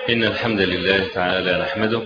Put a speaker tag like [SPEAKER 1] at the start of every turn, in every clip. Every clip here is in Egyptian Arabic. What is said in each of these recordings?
[SPEAKER 1] إن الحمد لله تعالى نحمده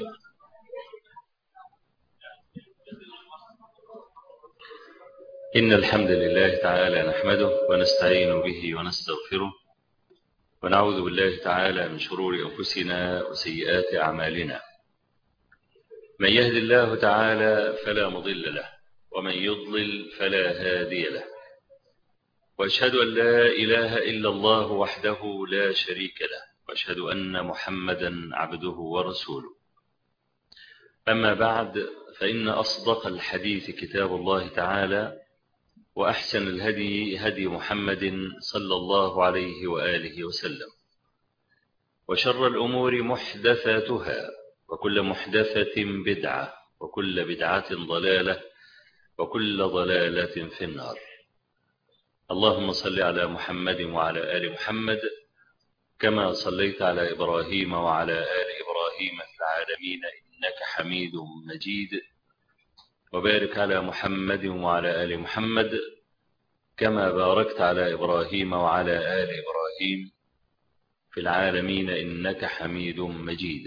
[SPEAKER 1] إن الحمد لله تعالى نحمده ونستعين به ونستغفره ونعوذ بالله تعالى من شرور أنفسنا وسيئات أعمالنا من يهد الله تعالى فلا مضل له ومن يضلل فلا هادي له وأشهد أن لا إله إلا الله وحده لا شريك له وأشهد أن محمدا عبده ورسوله أما بعد فإن أصدق الحديث كتاب الله تعالى وأحسن الهدي هدي محمد صلى الله عليه وآله وسلم وشر الأمور محدثاتها وكل محدثة بدعة وكل بدعة ضلالة وكل ضلالة في النار اللهم صل على محمد وعلى آل محمد كما صليت على إبراهيم وعلى آل إبراهيم في العالمين إنك حميد مجيد وبارك على محمد وعلى آل محمد كما باركت على إبراهيم وعلى آل إبراهيم في العالمين إنك حميد مجيد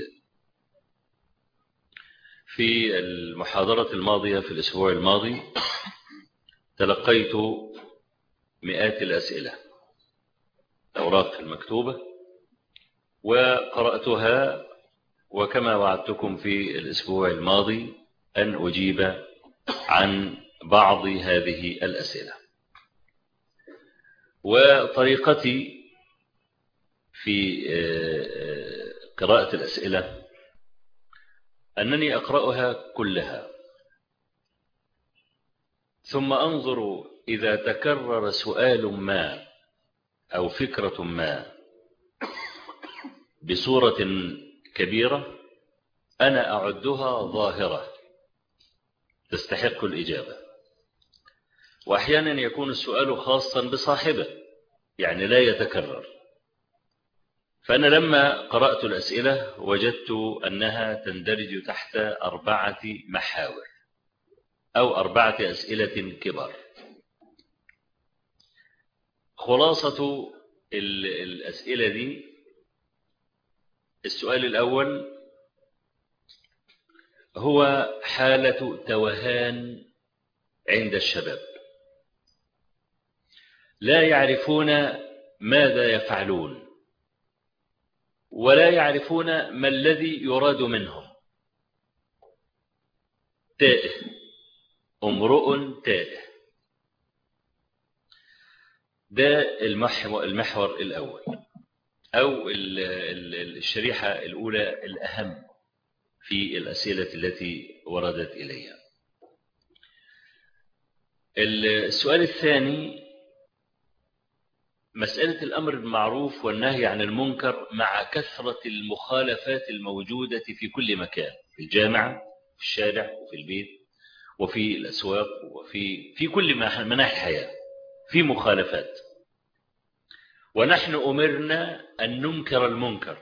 [SPEAKER 1] في المحاضرة الماضية في الأسبوع الماضي تلقيت مئات الأسئلة الأوراق المكتوبة وقرأتها وكما وعدتكم في الأسبوع الماضي أن أجيب عن بعض هذه الأسئلة وطريقتي في قراءة الأسئلة أنني أقرأها كلها ثم أنظر إذا تكرر سؤال ما أو فكرة ما بصورة كبيرة أنا أعدها ظاهرة تستحق الإجابة وأحيانا يكون السؤال خاصا بصاحبه يعني لا يتكرر فأنا لما قرأت الأسئلة وجدت أنها تندرج تحت أربعة محاور أو أربعة أسئلة كبار خلاصة الأسئلة دي السؤال الأول هو حالة توهان عند الشباب لا يعرفون ماذا يفعلون ولا يعرفون ما الذي يراد منهم تائه امرؤ تائه ده المحور الأول أو الشريحة الأولى الأهم في الأسئلة التي وردت إليها السؤال الثاني مسألة الأمر بالمعروف والنهي عن المنكر مع كثرة المخالفات الموجودة في كل مكان في الجامعة في الشارع وفي البيت وفي الأسواق وفي في كل مناحي الحياة في مخالفات ونحن أمرنا أن ننكر المنكر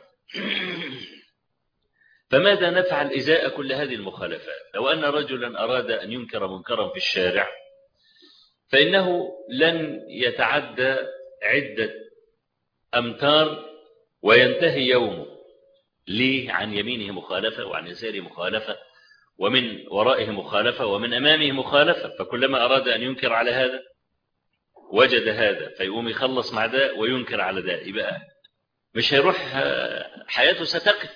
[SPEAKER 1] فماذا نفعل إزاء كل هذه المخالفات لو أن رجلا أراد أن ينكر منكرا في الشارع فإنه لن يتعدى عدة أمتار وينتهي يومه ليه عن يمينه مخالفة وعن يساره مخالفة ومن ورائه مخالفة ومن أمامه مخالفة فكلما أراد أن ينكر على هذا وجد هذا فيقوم يخلص مع ده وينكر على ده يبقى مش هيروح حياته ستقف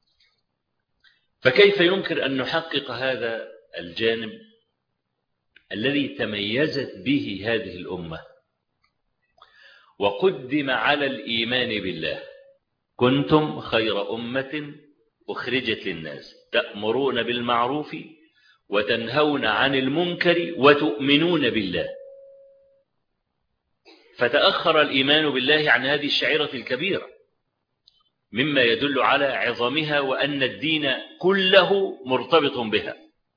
[SPEAKER 1] فكيف يمكن أن نحقق هذا الجانب الذي تميزت به هذه الأمة وقدم على الإيمان بالله كنتم خير أمة أخرجت للناس تأمرون بالمعروف وتنهون عن المنكر وتؤمنون بالله فتأخر الإيمان بالله عن هذه الشعيرة الكبيرة مما يدل على عظمها وأن الدين كله مرتبط بها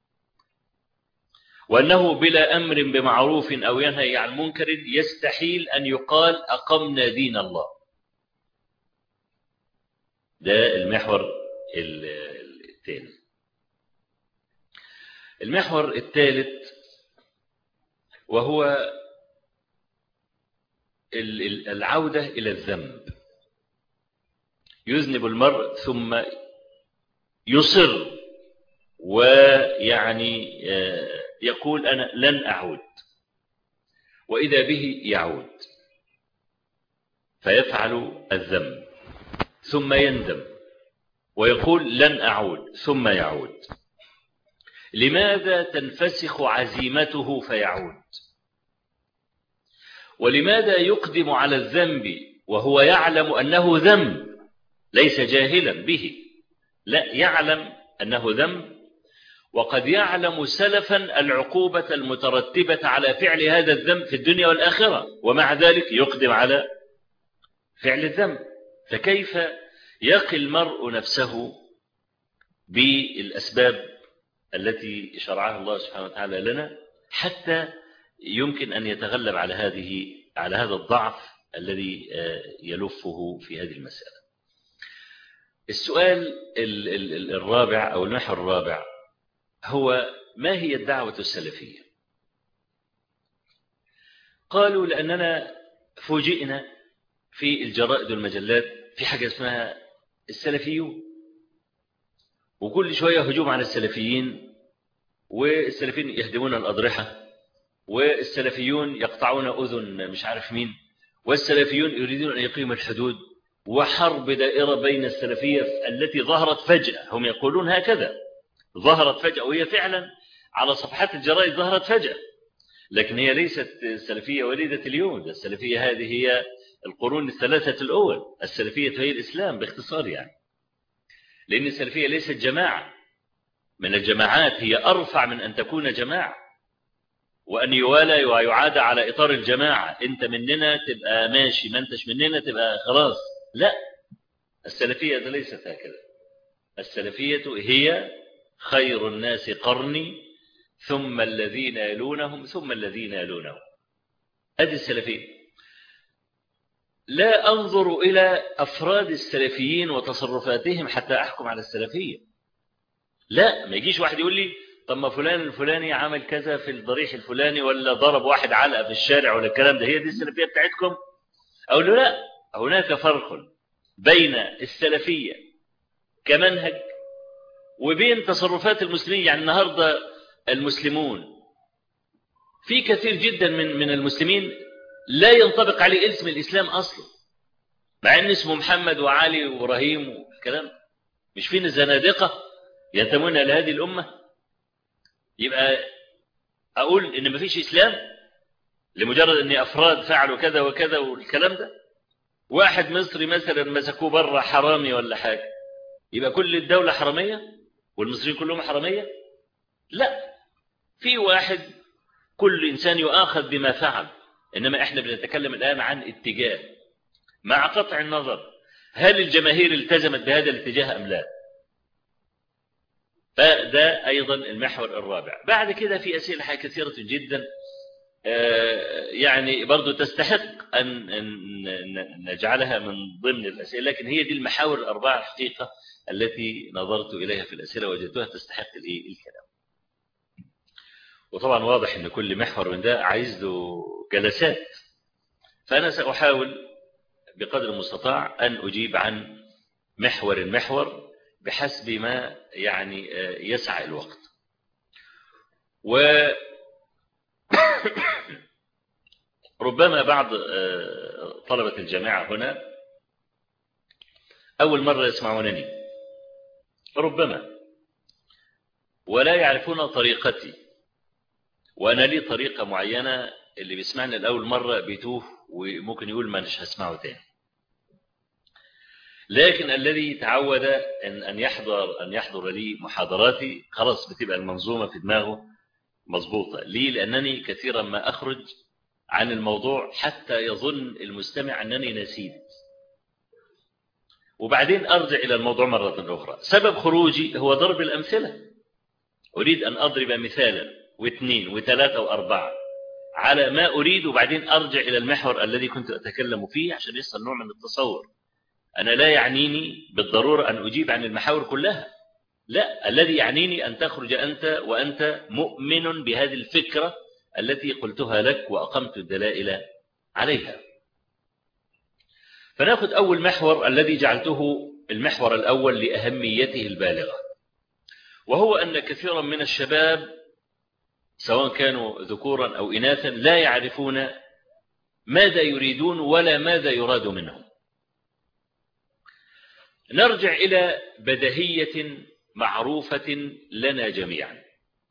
[SPEAKER 1] وأنه بلا أمر بمعروف أو ينهي عن منكر يستحيل أن يقال أقمنا دين الله ده المحور الثاني المحور الثالث وهو العودة إلى الذنب يذنب المرء ثم يصر ويعني يقول أنا لن أعود وإذا به يعود فيفعل الذنب ثم يندم ويقول لن أعود ثم يعود لماذا تنفسخ عزيمته فيعود ولماذا يقدم على الذنب وهو يعلم أنه ذنب ليس جاهلا به لا يعلم أنه ذنب وقد يعلم سلفا العقوبة المترتبة على فعل هذا الذنب في الدنيا والآخرة ومع ذلك يقدم على فعل الذنب فكيف يقي المرء نفسه بالأسباب التي شرعها الله سبحانه وتعالى لنا حتى يمكن أن يتغلب على هذه على هذا الضعف الذي يلفه في هذه المسألة السؤال الرابع أو المحور الرابع هو ما هي الدعوة السلفية قالوا لأننا فوجئنا في الجرائد والمجلات في حاجة اسمها السلفيون وكل شوية هجوم على السلفيين والسلفيين يهدمون الأضرحة والسلفيون يقطعون أذن مش عارف مين والسلفيون يريدون أن يقيموا الحدود وحرب دائرة بين السلفية التي ظهرت فجأة هم يقولون هكذا ظهرت فجأة وهي فعلا على صفحات الجرائد ظهرت فجأة لكن هي ليست السلفية وليدة اليوم السلفية هذه هي القرون الثلاثة الأول السلفية هي الإسلام باختصار يعني لأن السلفية ليست جماعة من الجماعات هي أرفع من أن تكون جماعة وأن يوالى ويعاد على إطار الجماعة أنت مننا تبقى ماشي ما أنتش مننا تبقى خلاص لا السلفية ليست هكذا السلفية هي خير الناس قرني ثم الذين يلونهم ثم الذين يلونهم هذه السلفية لا أنظر إلى أفراد السلفيين وتصرفاتهم حتى أحكم على السلفية لا ما يجيش واحد يقول لي طب ما فلان الفلاني عمل كذا في الضريح الفلاني ولا ضرب واحد علقة في الشارع ولا الكلام ده هي دي السلفية بتاعتكم أقول له لا هناك فرق بين السلفية كمنهج وبين تصرفات المسلمين يعني النهاردة المسلمون في كثير جدا من من المسلمين لا ينطبق عليه اسم الإسلام أصلا مع أن اسمه محمد وعلي وإبراهيم والكلام مش فين الزنادقة ينتمون إلى هذه الأمة يبقى أقول إن مفيش إسلام لمجرد أن أفراد فعلوا كذا وكذا والكلام ده واحد مصري مثلا مسكوه بره حرامي ولا حاجة يبقى كل الدولة حرامية والمصريين كلهم حرامية لا في واحد كل إنسان يؤاخذ بما فعل إنما إحنا بنتكلم الآن عن اتجاه مع قطع النظر هل الجماهير التزمت بهذا الاتجاه أم لا فده أيضا المحور الرابع بعد كده في أسئلة كثيرة جدا يعني برضو تستحق أن نجعلها من ضمن الأسئلة لكن هي دي المحاور الأربعة الحقيقة التي نظرت إليها في الأسئلة وجدتها تستحق الكلام وطبعا واضح أن كل محور من ده عايز له جلسات فأنا سأحاول بقدر المستطاع أن أجيب عن محور محور بحسب ما يعني يسع الوقت و ربما بعض طلبة الجامعة هنا أول مرة يسمعونني ربما ولا يعرفون طريقتي وأنا لي طريقة معينة اللي بيسمعني الأول مرة بيتوه وممكن يقول ما مش هسمعه تاني لكن الذي تعود أن أن يحضر أن يحضر لي محاضراتي خلاص بتبقى المنظومة في دماغه مظبوطة ليه لأنني كثيرا ما أخرج عن الموضوع حتى يظن المستمع أنني نسيت وبعدين أرجع إلى الموضوع مرة أخرى سبب خروجي هو ضرب الأمثلة أريد أن أضرب مثالا واثنين وثلاثة وأربعة على ما أريد وبعدين أرجع إلى المحور الذي كنت أتكلم فيه عشان يصل نوع من التصور أنا لا يعنيني بالضرورة أن أجيب عن المحاور كلها لا الذي يعنيني أن تخرج أنت وأنت مؤمن بهذه الفكرة التي قلتها لك وأقمت الدلائل عليها فناخذ أول محور الذي جعلته المحور الأول لأهميته البالغة وهو أن كثيرا من الشباب سواء كانوا ذكورا أو إناثا لا يعرفون ماذا يريدون ولا ماذا يراد منهم نرجع إلى بدهية معروفة لنا جميعا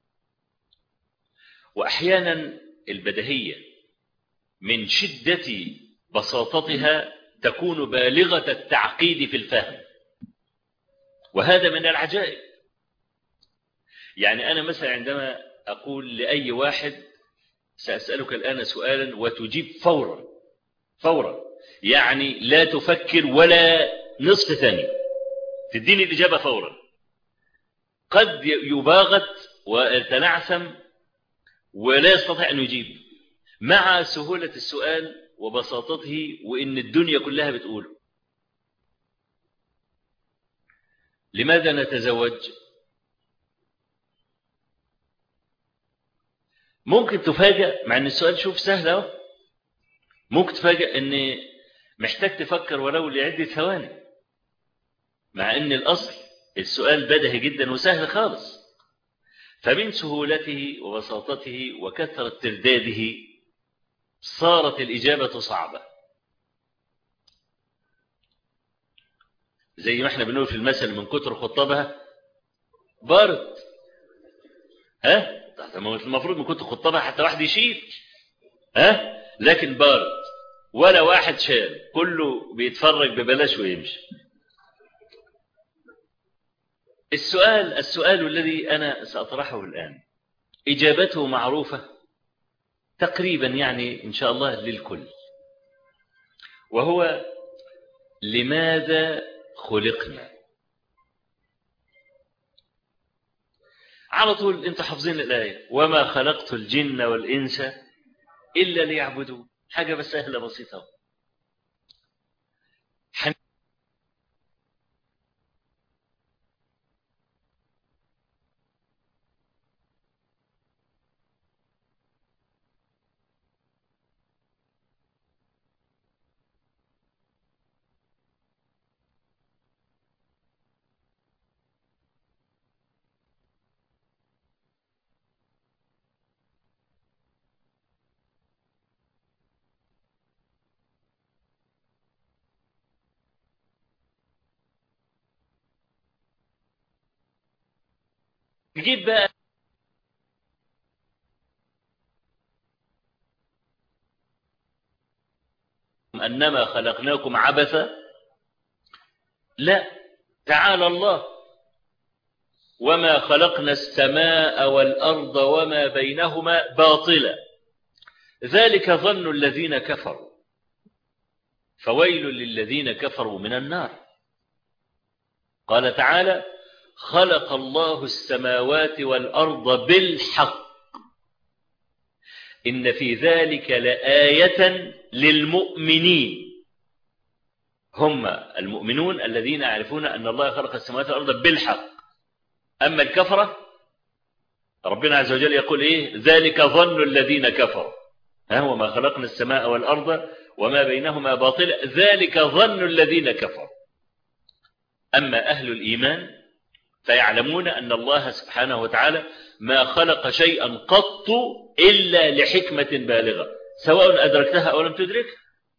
[SPEAKER 1] وأحيانا البدهية من شدة بساطتها تكون بالغة التعقيد في الفهم وهذا من العجائب يعني أنا مثلا عندما أقول لأي واحد سأسألك الآن سؤالا وتجيب فورا فورا يعني لا تفكر ولا نصف ثانية تديني الإجابة فورا قد يباغت ويتنعثم ولا يستطيع أن يجيب مع سهولة السؤال وبساطته وإن الدنيا كلها بتقوله لماذا نتزوج ممكن تفاجأ مع ان السؤال شوف سهل اهو ممكن تفاجأ ان محتاج تفكر ولو لعدة ثواني مع ان الاصل السؤال بدهي جدا وسهل خالص فمن سهولته وبساطته وكثرة ترداده صارت الإجابة صعبة زي ما احنا بنقول في المثل من كتر خطبها بارد ها المفروض من كتر خطبها حتى واحد يشيل ها لكن بارد ولا واحد شال كله بيتفرج ببلاش ويمشي السؤال السؤال الذي أنا سأطرحه الآن إجابته معروفة تقريبا يعني إن شاء الله للكل وهو لماذا خلقنا على طول انت حافظين الآية وما خلقت الجن والإنس إلا ليعبدون حاجة بس سهلة بسيطة نجيب بقى أنما خلقناكم عبثا لا تعالى الله وما خلقنا السماء والأرض وما بينهما باطلا ذلك ظن الذين كفروا فويل للذين كفروا من النار قال تعالى خلق الله السماوات والأرض بالحق إن في ذلك لآية للمؤمنين هم المؤمنون الذين يعرفون أن الله خلق السماوات والأرض بالحق أما الكفرة ربنا عز وجل يقول إيه ذلك ظن الذين كفروا ها وما خلقنا السماء والأرض وما بينهما باطل ذلك ظن الذين كفروا أما أهل الإيمان فيعلمون أن الله سبحانه وتعالى ما خلق شيئا قط إلا لحكمة بالغة سواء أدركتها أو لم تدركها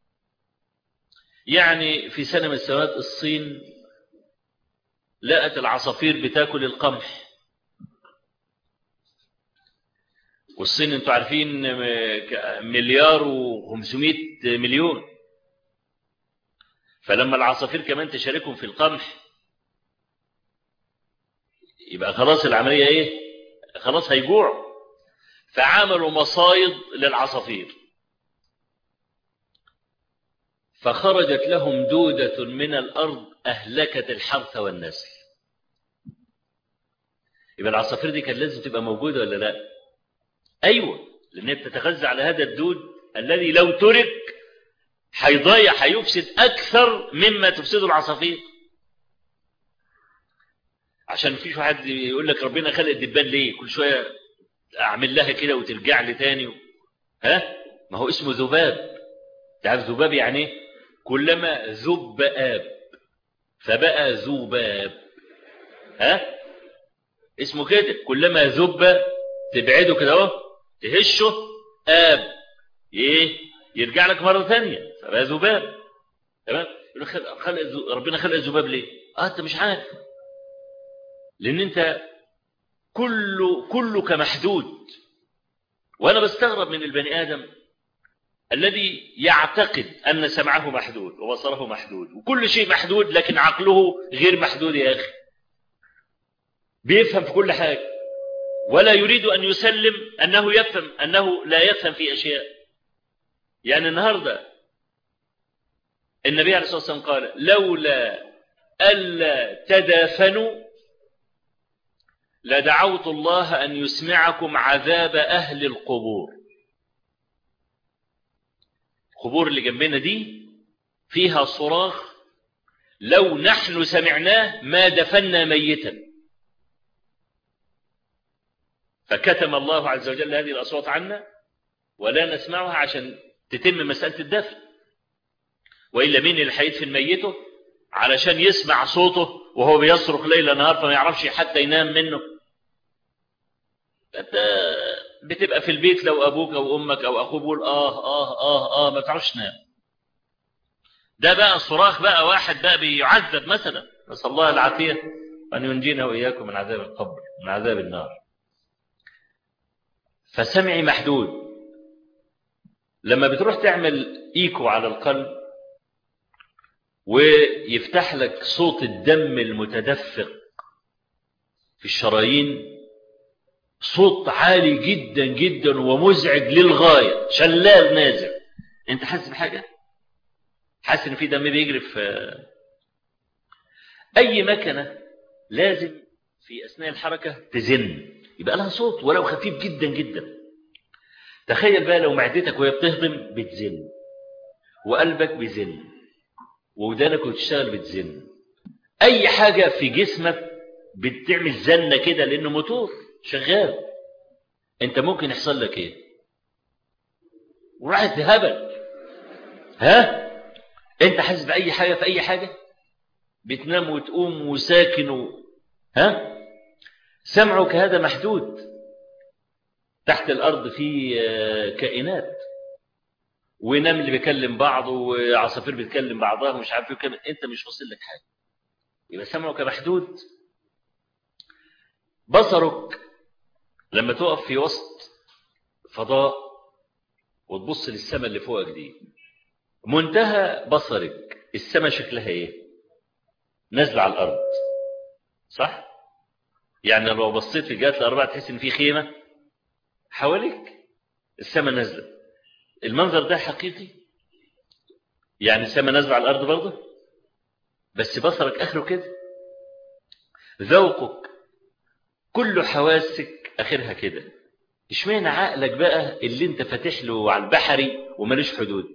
[SPEAKER 1] يعني في سنة من السنوات الصين لقت العصافير بتاكل القمح والصين انتوا عارفين مليار وخمسمائة مليون فلما العصافير كمان تشاركهم في القمح يبقى خلاص العملية ايه خلاص هيجوعوا فعملوا مصايد للعصافير فخرجت لهم دودة من الأرض أهلكت الحرث والنسل يبقى العصافير دي كان لازم تبقى موجودة ولا لا أيوة لأنها بتتغذى على هذا الدود الذي لو ترك هيضيع هيفسد أكثر مما تفسده العصافير عشان مفيش واحد يقول لك ربنا خلق الدبان ليه كل شويه اعمل لها كده وترجع لي تاني ها ما هو اسمه ذباب تعرف ذباب يعني ايه كلما ذب اب فبقى ذباب ها اسمه كده كلما ذب تبعده كده اهو تهشه اب ايه يرجع لك مره ثانيه فبقى ذباب تمام خلق ربنا خلق الذباب ليه اه انت مش عارف لان انت كل كلك محدود وانا بستغرب من البني ادم الذي يعتقد ان سمعه محدود وبصره محدود وكل شيء محدود لكن عقله غير محدود يا اخي بيفهم في كل حاجه ولا يريد ان يسلم انه يفهم انه لا يفهم في اشياء يعني النهارده النبي عليه الصلاه والسلام قال لولا الا تدافنوا لدعوت الله أن يسمعكم عذاب أهل القبور القبور اللي جنبنا دي فيها صراخ لو نحن سمعناه ما دفنا ميتا فكتم الله عز وجل هذه الأصوات عنا ولا نسمعها عشان تتم مسألة الدفن وإلا مين اللي هيدفن ميته علشان يسمع صوته وهو بيصرخ ليل نهار فما يعرفش حتى ينام منه انت بتبقى في البيت لو ابوك او امك او اخوك بيقول اه اه اه اه ما تعرفش تنام ده بقى صراخ بقى واحد بقى بيعذب مثلا نسال الله العافيه ان ينجينا واياكم من عذاب القبر من عذاب النار فسمعي محدود لما بتروح تعمل ايكو على القلب ويفتح لك صوت الدم المتدفق في الشرايين صوت عالي جدا جدا ومزعج للغاية شلال نازل انت حاسس بحاجة حاسس ان في دم بيجري في اي مكنة لازم في اثناء الحركة تزن يبقى لها صوت ولو خفيف جدا جدا تخيل بقى لو معدتك وهي بتهضم بتزن وقلبك بيزن ودانك وتشتغل بتزن اي حاجة في جسمك بتعمل زنة كده لانه موتور شغال انت ممكن يحصل لك ايه وراحت هبل ها انت حاسس باي حاجه في اي حاجه بتنام وتقوم وساكن و... ها سمعك هذا محدود تحت الارض في كائنات ونمل بيكلم بعض وعصافير بتكلم بعضها ومش عارف ايه وكده انت مش واصل لك حاجه يبقى سمعك محدود بصرك لما تقف في وسط فضاء وتبص للسماء اللي فوقك دي منتهى بصرك السماء شكلها ايه نازله على الارض صح يعني لو بصيت في جهات الاربعه تحس ان في خيمه حواليك السماء نازله المنظر ده حقيقي يعني السماء نازله على الارض برضه بس بصرك اخره كده ذوقك كل حواسك اخرها كده اشمعنى عقلك بقى اللي انت فاتح له على البحري ومالوش حدود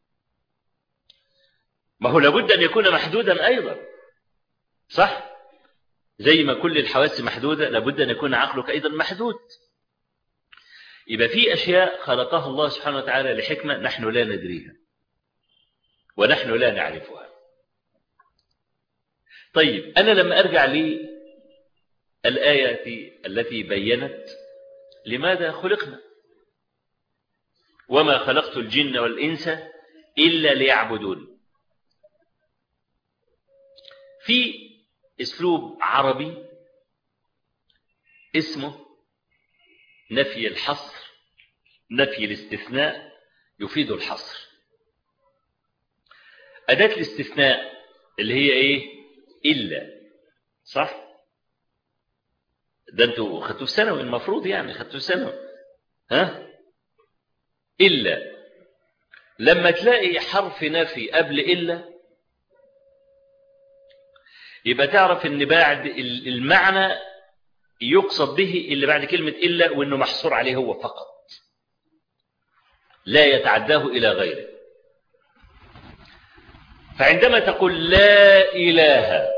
[SPEAKER 1] ما هو لابد ان يكون محدودا ايضا صح زي ما كل الحواس محدوده لابد ان يكون عقلك ايضا محدود يبقى في اشياء خلقها الله سبحانه وتعالى لحكمه نحن لا ندريها ونحن لا نعرفها طيب انا لما ارجع لي الآية التي بينت لماذا خلقنا وما خلقت الجن والإنس إلا ليعبدون في اسلوب عربي اسمه نفي الحصر نفي الاستثناء يفيد الحصر أداة الاستثناء اللي هي إيه إلا صح ده انتوا خدتوه في ثانوي المفروض يعني خدتوه ثانوي ها إلا لما تلاقي حرف نفي قبل إلا يبقى تعرف ان بعد المعنى يقصد به اللي بعد كلمة إلا وانه محصور عليه هو فقط لا يتعداه إلى غيره فعندما تقول لا إله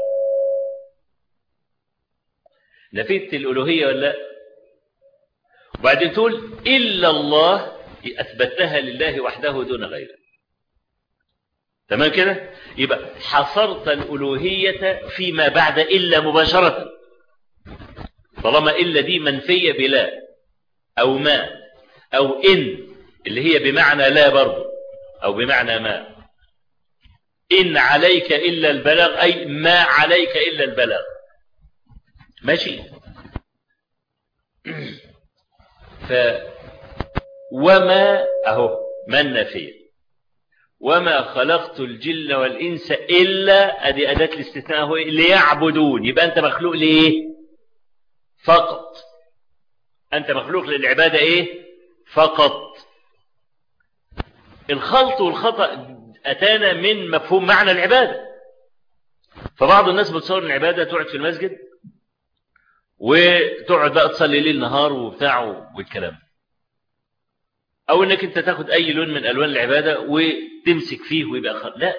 [SPEAKER 1] نفيت الألوهية ولا لا وبعدين تقول إلا الله أثبتها لله وحده دون غيره تمام كده يبقى حصرت الألوهية فيما بعد إلا مباشرة طالما إلا دي منفية بلا أو ما أو إن اللي هي بمعنى لا برضه أو بمعنى ما إن عليك إلا البلاغ أي ما عليك إلا البلاغ ماشي ف وما أهو ما النافية وما خلقت الجن والإنس إلا أدي أداة الاستثناء هو ليعبدون يبقى أنت مخلوق لإيه فقط أنت مخلوق للعبادة إيه فقط الخلط والخطأ أتانا من مفهوم معنى العبادة فبعض الناس بتصور العبادة تقعد في المسجد وتقعد بقى تصلي ليل نهار وبتاع والكلام او انك انت تاخد اي لون من الوان العبادة وتمسك فيه ويبقى خر... لا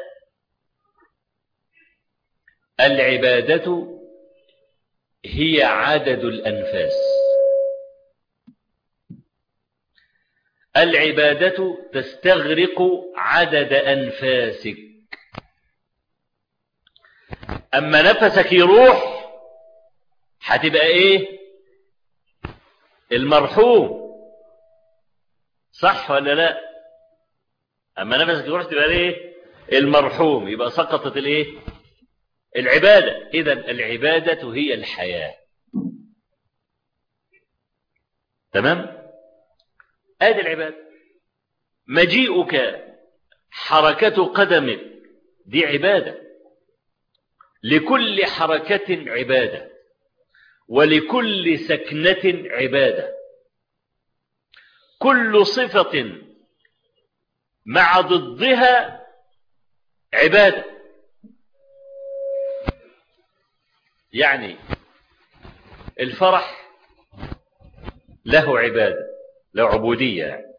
[SPEAKER 1] العبادة هي عدد الانفاس العبادة تستغرق عدد انفاسك اما نفسك يروح هتبقى ايه المرحوم صح ولا لا اما نفسك يروح تبقى ايه المرحوم يبقى سقطت الايه العبادة اذا العبادة هي الحياة تمام ادي العبادة مجيئك حركة قدمك دي عبادة لكل حركة عبادة ولكل سكنة عبادة كل صفة مع ضدها عبادة يعني الفرح له عبادة له عبودية يعني.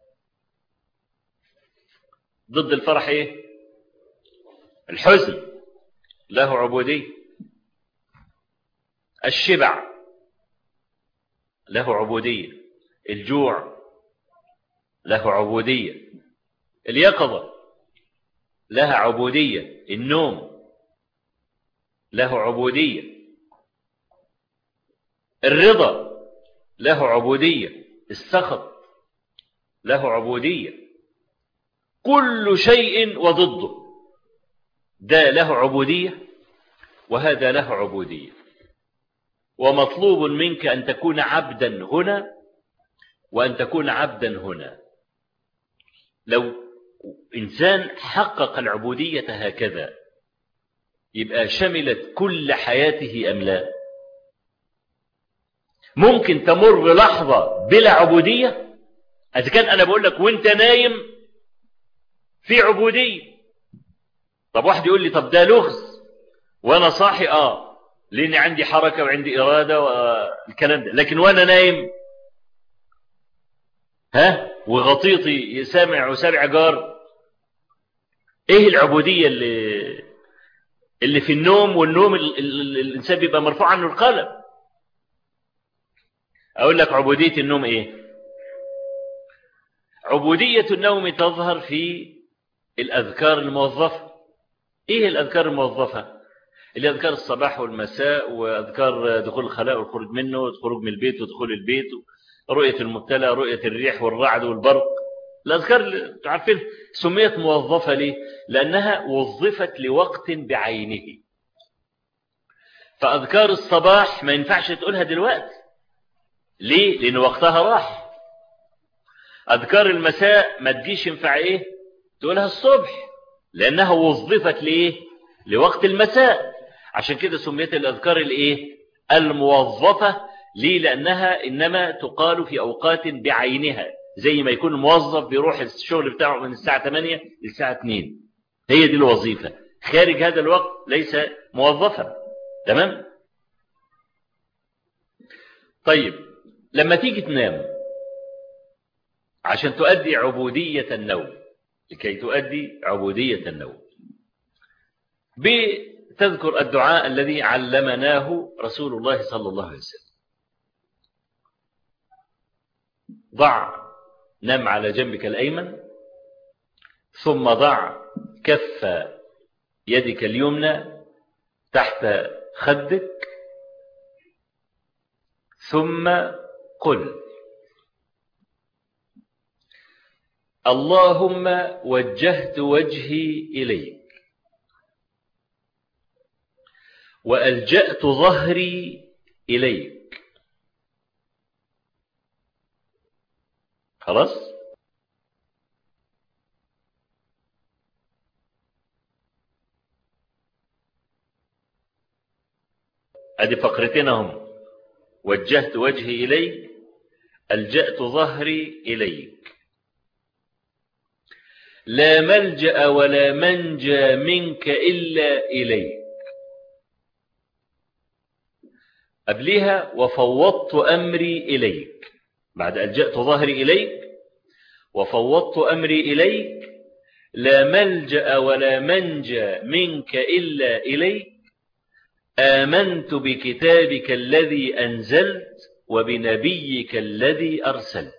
[SPEAKER 1] ضد الفرح ايه الحزن له عبودية الشبع له عبودية الجوع له عبودية اليقظة لها عبودية النوم له عبودية الرضا له عبودية السخط له عبودية كل شيء وضده ده له عبودية وهذا له عبودية ومطلوب منك أن تكون عبدا هنا وأن تكون عبدا هنا لو إنسان حقق العبودية هكذا يبقى شملت كل حياته أم لا ممكن تمر لحظة بلا عبودية إذا كان أنا بقول لك وانت نايم في عبودية طب واحد يقول لي طب ده لغز وانا صاحي اه لاني عندي حركة وعندي ارادة والكلام ده لكن وانا نايم ها وغطيطي سامع وسامع جار ايه العبودية اللي اللي في النوم والنوم ال... ال... الانسان بيبقى مرفوع عنه القلم اقول لك عبودية النوم ايه عبودية النوم تظهر في الاذكار الموظفة ايه الاذكار الموظفة اللي اذكار الصباح والمساء واذكار دخول الخلاء والخروج منه والخروج من البيت ودخول البيت رؤية المبتلى رؤية الريح والرعد والبرق الأذكار اللي عارفين سميت موظفة ليه لأنها وظفت لوقت بعينه فأذكار الصباح ما ينفعش تقولها دلوقتي ليه لأن وقتها راح أذكار المساء ما تجيش ينفع إيه تقولها الصبح لأنها وظفت ليه لوقت المساء عشان كده سميت الأذكار الإيه الموظفة ليه لأنها إنما تقال في أوقات بعينها زي ما يكون موظف بيروح الشغل بتاعه من الساعة 8 للساعة 2 هي دي الوظيفة خارج هذا الوقت ليس موظفا تمام طيب لما تيجي تنام عشان تؤدي عبودية النوم لكي تؤدي عبودية النوم بتذكر الدعاء الذي علمناه رسول الله صلى الله عليه وسلم ضع نم على جنبك الأيمن ثم ضع كف يدك اليمنى تحت خدك ثم قل اللهم وجهت وجهي إليك وألجأت ظهري إليك خلاص ادي فقرتين هم وجهت وجهي اليك الجأت ظهري اليك لا ملجأ ولا منجى منك الا اليك قبلها وفوضت امري اليك بعد الجأت ظهري اليك وفوضت امري اليك لا ملجأ ولا منجى منك الا اليك آمنت بكتابك الذي أنزلت وبنبيك الذي أرسلت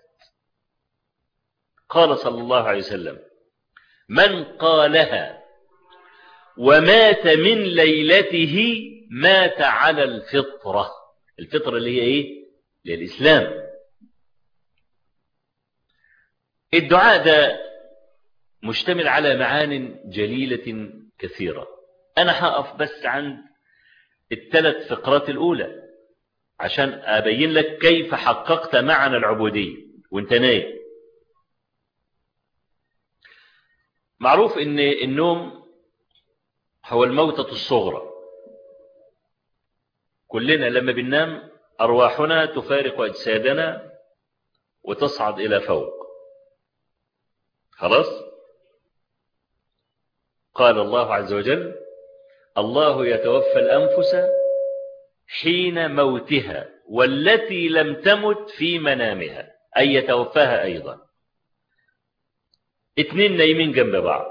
[SPEAKER 1] قال صلى الله عليه وسلم من قالها ومات من ليلته مات على الفطرة الفطرة اللي هي ايه للإسلام الدعاء ده مشتمل على معان جليلة كثيرة أنا هقف بس عند الثلاث فقرات الأولى عشان أبين لك كيف حققت معنى العبودية وانت نايم معروف ان النوم هو الموتة الصغرى كلنا لما بننام أرواحنا تفارق أجسادنا وتصعد إلى فوق خلاص قال الله عز وجل الله يتوفى الأنفس حين موتها والتي لم تمت في منامها أي يتوفاها أيضا اتنين نايمين جنب بعض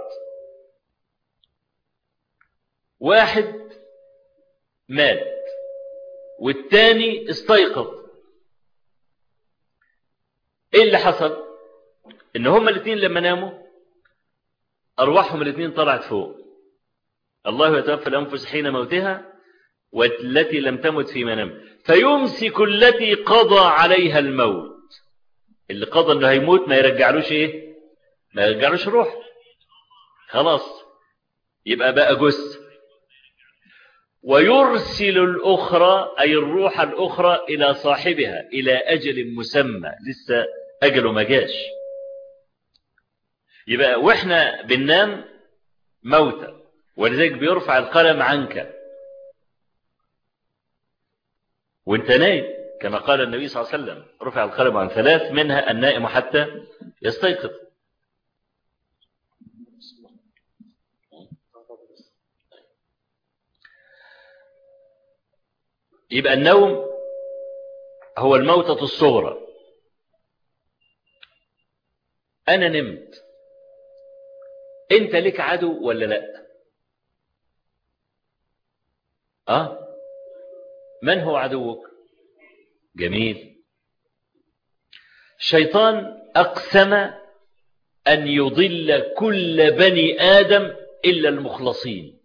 [SPEAKER 1] واحد مات والتاني استيقظ ايه اللي حصل ان هما الاثنين لما ناموا ارواحهم الاثنين طلعت فوق الله يتوفى الأنفس حين موتها والتي لم تمت في منام فيمسك التي قضى عليها الموت اللي قضى انه هيموت ما يرجعلوش ايه ما يرجعلوش روح خلاص يبقى بقى جثة ويرسل الأخرى أي الروح الأخرى إلى صاحبها إلى أجل مسمى لسه أجله ما جاش يبقى وإحنا بننام موتى ولذلك بيرفع القلم عنك وانت نايم كما قال النبي صلى الله عليه وسلم رفع القلم عن ثلاث منها النائم حتى يستيقظ يبقى النوم هو الموتة الصغرى أنا نمت أنت لك عدو ولا لأ أه من هو عدوك جميل الشيطان أقسم أن يضل كل بني آدم إلا المخلصين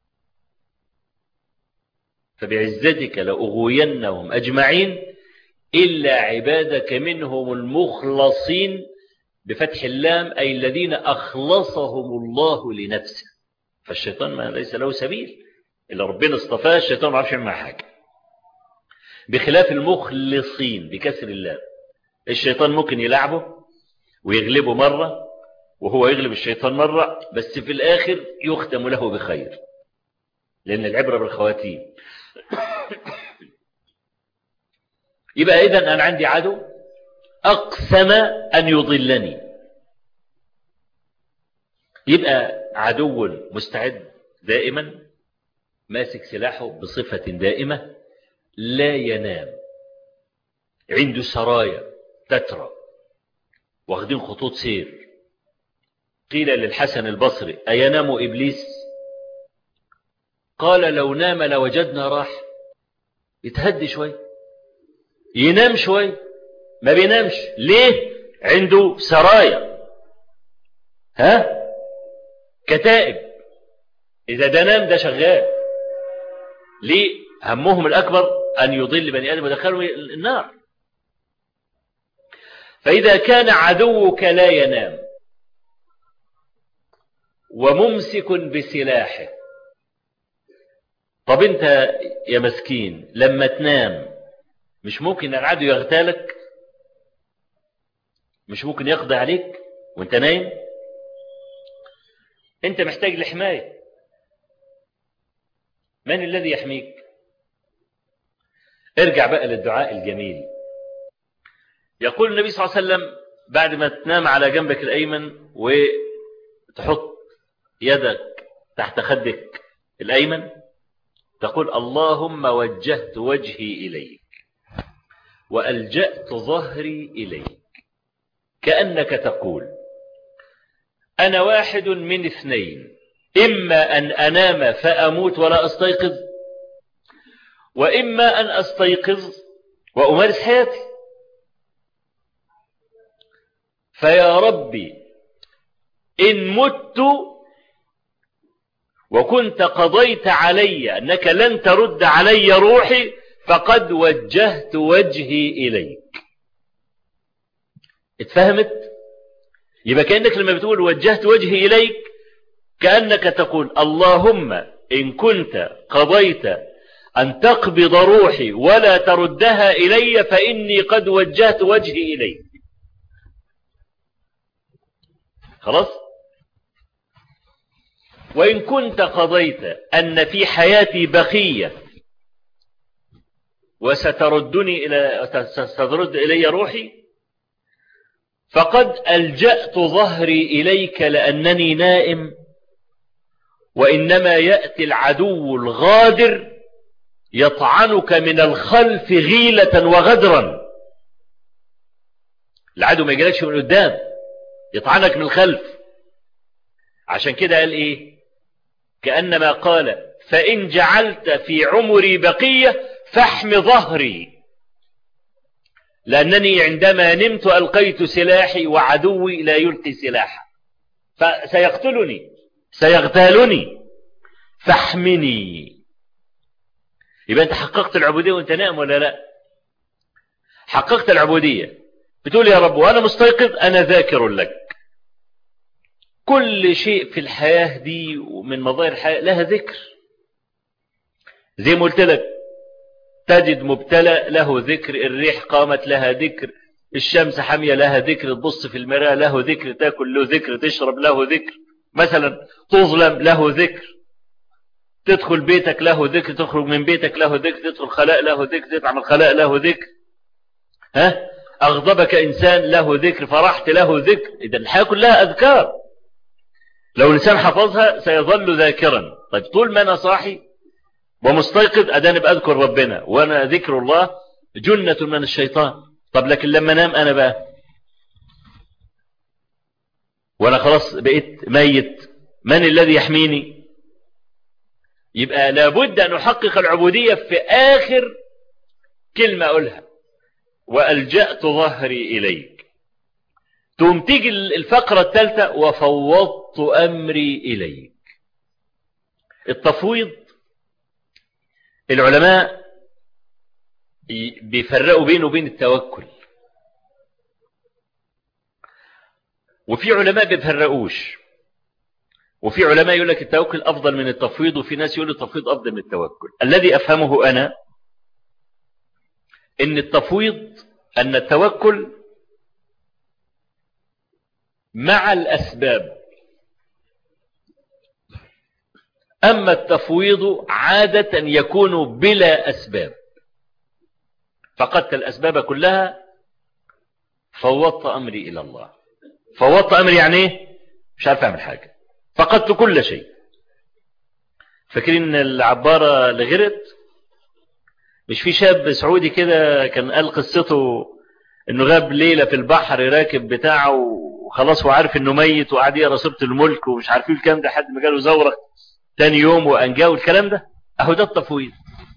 [SPEAKER 1] فبعزتك لأغوينهم أجمعين إلا عبادك منهم المخلصين بفتح اللام أي الذين أخلصهم الله لنفسه فالشيطان ما ليس له سبيل اللي ربنا اصطفاه الشيطان ما عرفش يعمل حاجه بخلاف المخلصين بكسر الله الشيطان ممكن يلعبه ويغلبه مرة وهو يغلب الشيطان مرة بس في الآخر يختم له بخير لأن العبرة بالخواتيم يبقى إذا أنا عندي عدو أقسم أن يضلني يبقى عدو مستعد دائما ماسك سلاحه بصفة دائمة لا ينام عنده سرايا تترى واخدين خطوط سير قيل للحسن البصري أينام إبليس قال لو نام لوجدنا راح يتهدي شوي ينام شوي ما بينامش ليه عنده سرايا ها كتائب
[SPEAKER 2] إذا ده نام ده شغال ليه همهم الأكبر أن يضل بني آدم ودخلوا النار فإذا كان عدوك لا ينام وممسك بسلاحه طب انت يا مسكين لما تنام مش ممكن العدو يغتالك مش ممكن يقضي عليك وانت نايم انت محتاج لحماية من الذي يحميك ارجع بقى للدعاء الجميل يقول النبي صلى الله عليه وسلم بعد ما تنام على جنبك الأيمن وتحط يدك تحت خدك الأيمن تقول اللهم وجهت وجهي إليك وألجأت ظهري إليك كأنك تقول أنا واحد من اثنين إما أن أنام فأموت ولا أستيقظ وإما أن أستيقظ وأمارس حياتي فيا ربي إن مت وكنت قضيت علي أنك لن ترد علي روحي فقد وجهت وجهي إليك اتفهمت يبقى كأنك لما بتقول وجهت وجهي إليك كأنك تقول اللهم إن كنت قضيت أن تقبض روحي ولا تردها إلي فإني قد وجهت وجهي إليك خلاص وإن كنت قضيت أن في حياتي بقية وستردني إلى سترد إلي روحي فقد ألجأت ظهري إليك لأنني نائم وإنما يأتي العدو الغادر يطعنك من الخلف غيلة وغدرا العدو ما يجيلكش من قدام يطعنك من الخلف عشان كده قال ايه كأنما قال فإن جعلت في عمري بقية فاحم ظهري لأنني عندما نمت ألقيت سلاحي وعدوي لا يلقي سلاحا فسيقتلني سيغتالني فاحمني يبقى أنت حققت العبودية وأنت نائم ولا لا حققت العبودية بتقول يا رب وأنا مستيقظ أنا ذاكر لك كل شيء في الحياة دي ومن مظاهر الحياة لها ذكر زي ما قلت لك تجد مبتلى له ذكر الريح قامت لها ذكر الشمس حامية لها ذكر تبص في المراء له ذكر تاكل له ذكر تشرب له ذكر مثلا تظلم له ذكر تدخل بيتك له ذكر تخرج من بيتك له ذكر تدخل خلاء له ذكر تطعم الخلاء له ذكر ها أغضبك إنسان له ذكر فرحت له ذكر إذا الحياة كلها أذكار لو الإنسان حفظها سيظل ذاكرا طيب طول ما أنا صاحي ومستيقظ أداني بأذكر ربنا وأنا ذكر الله جنة من الشيطان طب لكن لما نام أنا بقى وأنا خلاص بقيت ميت من الذي يحميني يبقى لابد أن أحقق العبودية في آخر كلمة أقولها وألجأت ظهري إليك تقوم تيجي الفقرة الثالثة وفوضت أمري إليك التفويض العلماء بيفرقوا بينه وبين التوكل وفي علماء بيفرقوش وفي علماء يقول لك التوكل أفضل من التفويض وفي ناس يقول التفويض أفضل من التوكل الذي أفهمه أنا إن التفويض أن التوكل مع الأسباب أما التفويض عادة يكون بلا أسباب فقدت الأسباب كلها فوضت أمري إلى الله فوضت أمري يعني ايه مش عارف أعمل حاجة فقدت كل شيء فاكرين العبارة لغرت مش في شاب سعودي كده كان قال قصته انه غاب ليلة في البحر راكب بتاعه وخلاص هو عارف انه ميت وقعد يقرا سوره الملك ومش عارفين الكلام ده حد ما جاله زورق تاني يوم وانجاه والكلام ده اهو ده التفويض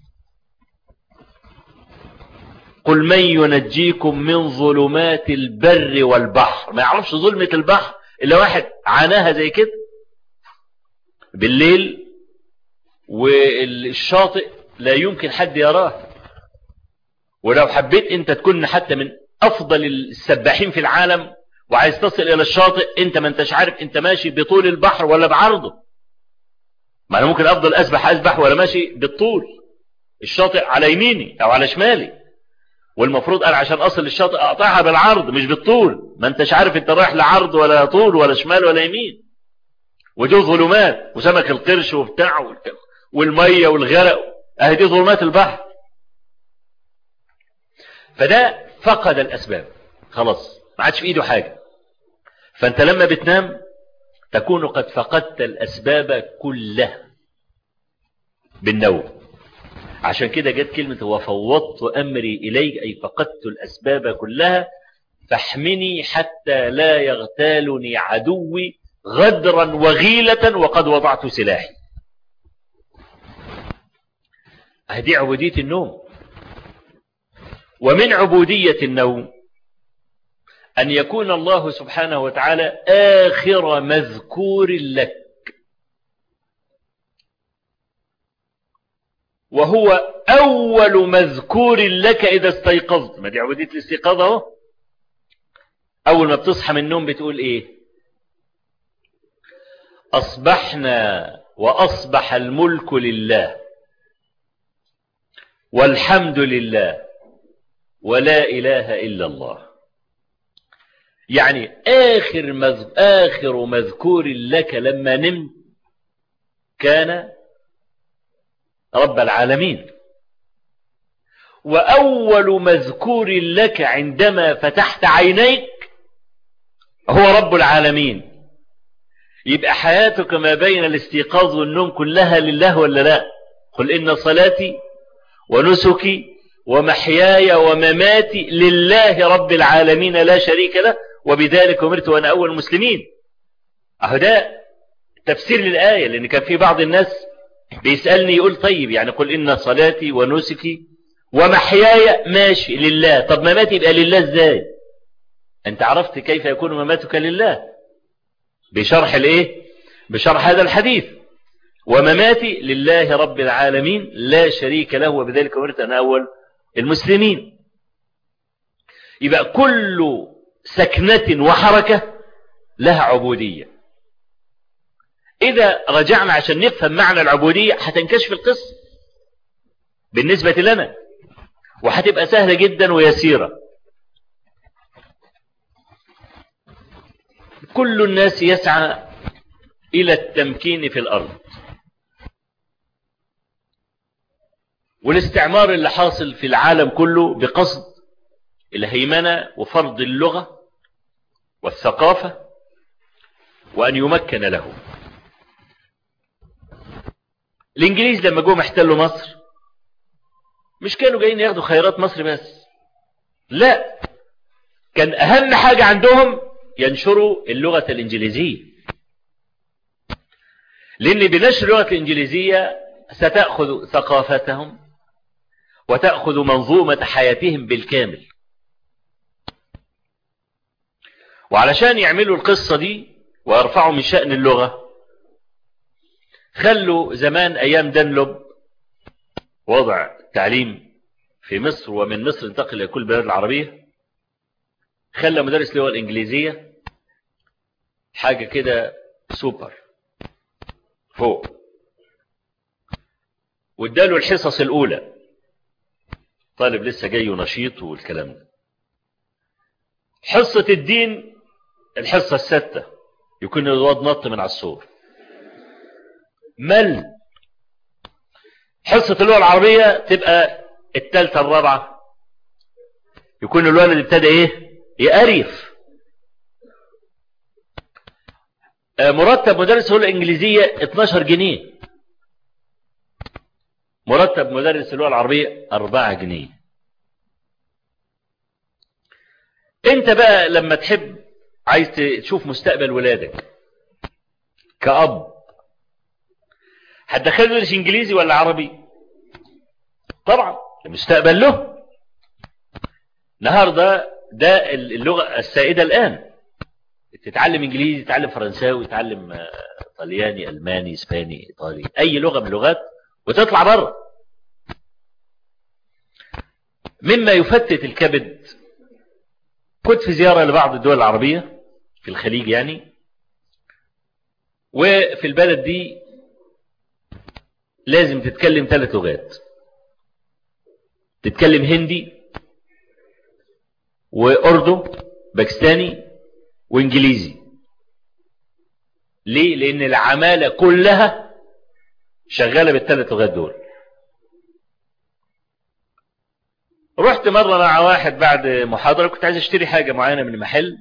[SPEAKER 2] قل من ينجيكم من ظلمات البر والبحر ما يعرفش ظلمة البحر الا واحد عاناها زي كده بالليل والشاطئ لا يمكن حد يراه ولو حبيت انت تكون حتى من افضل السباحين في العالم وعايز تصل الى الشاطئ انت ما انتش عارف انت ماشي بطول البحر ولا بعرضه ما انا ممكن افضل اسبح اسبح ولا ماشي بالطول الشاطئ على يميني او على شمالي والمفروض انا عشان اصل للشاطئ اقطعها بالعرض مش بالطول ما انتش عارف انت رايح لعرض ولا طول ولا شمال ولا يمين ودي ظلمات وسمك القرش وبتاع والميه والغرق اهي دي ظلمات البحر فده فقد الاسباب خلاص ما عادش في ايده حاجه فانت لما بتنام تكون قد فقدت الاسباب كلها بالنوم عشان كده جت كلمة وفوضت أمري إليك أي فقدت الأسباب كلها فاحمني حتى لا يغتالني عدوي غدرا وغيلة وقد وضعت سلاحي هذه عبودية النوم ومن عبودية النوم أن يكون الله سبحانه وتعالى آخر مذكور لك وهو أول مذكور لك إذا استيقظت ما دي عبودية الاستيقاظ اهو أول ما بتصحى من النوم بتقول إيه أصبحنا وأصبح الملك لله والحمد لله ولا إله إلا الله يعني آخر, مذ... آخر مذكور لك لما نمت كان رب العالمين وأول مذكور لك عندما فتحت عينيك هو رب العالمين يبقى حياتك ما بين الاستيقاظ والنوم كلها لله ولا لا قل إن صلاتي ونسكي ومحياي ومماتي لله رب العالمين لا شريك له وبذلك أمرت وأنا أول المسلمين أهو ده تفسير للآية لأن كان في بعض الناس بيسألني يقول طيب يعني قل إن صلاتي ونسكي ومحياي ماشي لله طب مماتي يبقى لله ازاي انت عرفت كيف يكون مماتك لله بشرح الايه بشرح هذا الحديث ومماتي لله رب العالمين لا شريك له وبذلك أمرت أنا أول المسلمين يبقى كل سكنة وحركة لها عبودية إذا رجعنا عشان نفهم معنى العبودية هتنكشف القصة بالنسبة لنا وهتبقى سهلة جدا ويسيرة كل الناس يسعى إلى التمكين في الأرض والاستعمار اللي حاصل في العالم كله بقصد الهيمنة وفرض اللغة والثقافة وأن يمكن له الإنجليز لما جم احتلوا مصر مش كانوا جايين ياخدوا خيرات مصر بس لا كان أهم حاجة عندهم ينشروا اللغة الإنجليزية لأن بنشر اللغة الإنجليزية ستأخذ ثقافتهم وتأخذ منظومة حياتهم بالكامل وعلشان يعملوا القصة دي ويرفعوا من شأن اللغة خلوا زمان أيام دنلوب وضع التعليم في مصر ومن مصر انتقل إلى كل البلاد العربية خلى مدرس اللغة الإنجليزية حاجة كده سوبر فوق واداله الحصص الأولى طالب لسه جاي ونشيط والكلام ده حصة الدين الحصة الستة يكون الواد نط من على السور مل حصة اللغة العربية تبقى التالتة الرابعة يكون الولد ابتدى ايه يقرف مرتب مدرس اللغة الإنجليزية 12 جنيه مرتب مدرس اللغة العربية 4 جنيه انت بقى لما تحب عايز تشوف مستقبل ولادك كأب هتدخله يدرس انجليزي ولا عربي طبعا المستقبل له النهارده ده اللغة السائدة الآن تتعلم انجليزي تتعلم فرنساوي تتعلم طلياني الماني اسباني ايطالي اي لغة من اللغات وتطلع بره مما يفتت الكبد كنت في زيارة لبعض الدول العربية في الخليج يعني وفي البلد دي لازم تتكلم ثلاث لغات تتكلم هندي وأردو باكستاني وإنجليزي ليه؟ لأن العمالة كلها شغالة بالثلاث لغات دول رحت مرة مع واحد بعد محاضرة كنت عايز اشتري حاجة معينة من المحل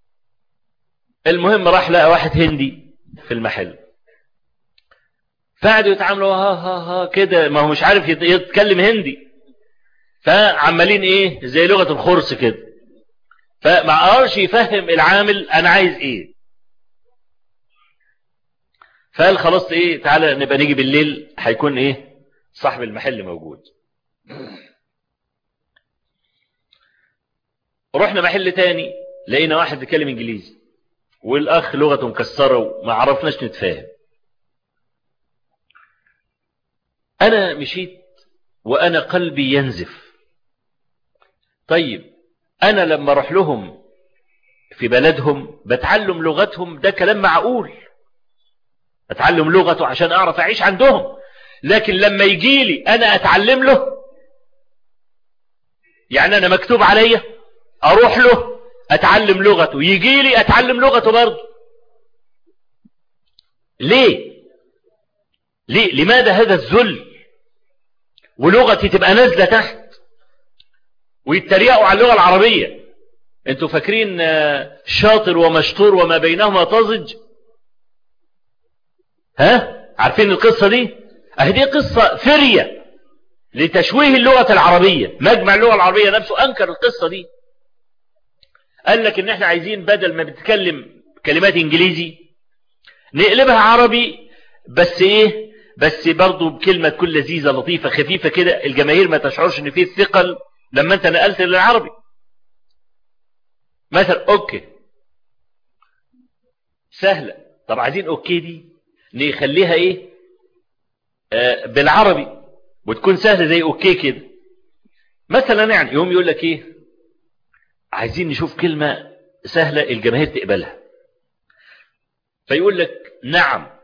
[SPEAKER 2] المهم راح لقى واحد هندي في المحل فقعدوا يتعاملوا ها ها ها كده ما هو مش عارف يتكلم هندي فعمالين ايه زي لغة الخرس كده فما قدرش يفهم العامل انا عايز ايه فقال خلاص ايه تعالى نبقى نيجي بالليل هيكون ايه صاحب المحل موجود رحنا محل تاني لقينا واحد بيتكلم انجليزي والاخ لغته مكسره وما عرفناش نتفاهم انا مشيت وانا قلبي ينزف طيب انا لما اروح لهم في بلدهم بتعلم لغتهم ده كلام معقول اتعلم لغته عشان اعرف اعيش عندهم لكن لما يجي لي انا اتعلم له يعني انا مكتوب عليا اروح له اتعلم لغته يجي لي اتعلم لغته برضه ليه ليه لماذا هذا الذل ولغتي تبقى نازله تحت ويتريقوا على اللغه العربيه انتوا فاكرين شاطر ومشطور وما بينهما طازج ها عارفين القصه دي اهي دي قصه فريه لتشويه اللغه العربيه مجمع اللغه العربيه نفسه انكر القصه دي قال لك ان احنا عايزين بدل ما بتتكلم كلمات انجليزي نقلبها عربي بس ايه بس برضه بكلمة تكون لذيذة لطيفة خفيفة كده الجماهير ما تشعرش ان فيه ثقل لما انت نقلت للعربي مثلا اوكي سهلة طب عايزين اوكي دي نخليها ايه آه بالعربي وتكون سهلة زي اوكي كده مثلا يعني يوم يقول لك ايه عايزين نشوف كلمة سهلة الجماهير تقبلها فيقول لك نعم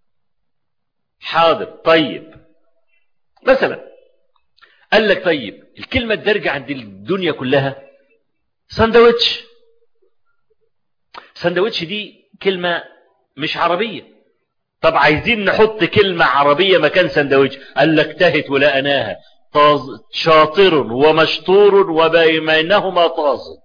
[SPEAKER 2] حاضر طيب مثلا قال لك طيب الكلمة الدارجة عند الدنيا كلها ساندويتش ساندويتش دي كلمة مش عربية طب عايزين نحط كلمة عربية مكان ساندويتش قال لك تهت ولقناها طاز شاطر ومشطور وبينهما طازج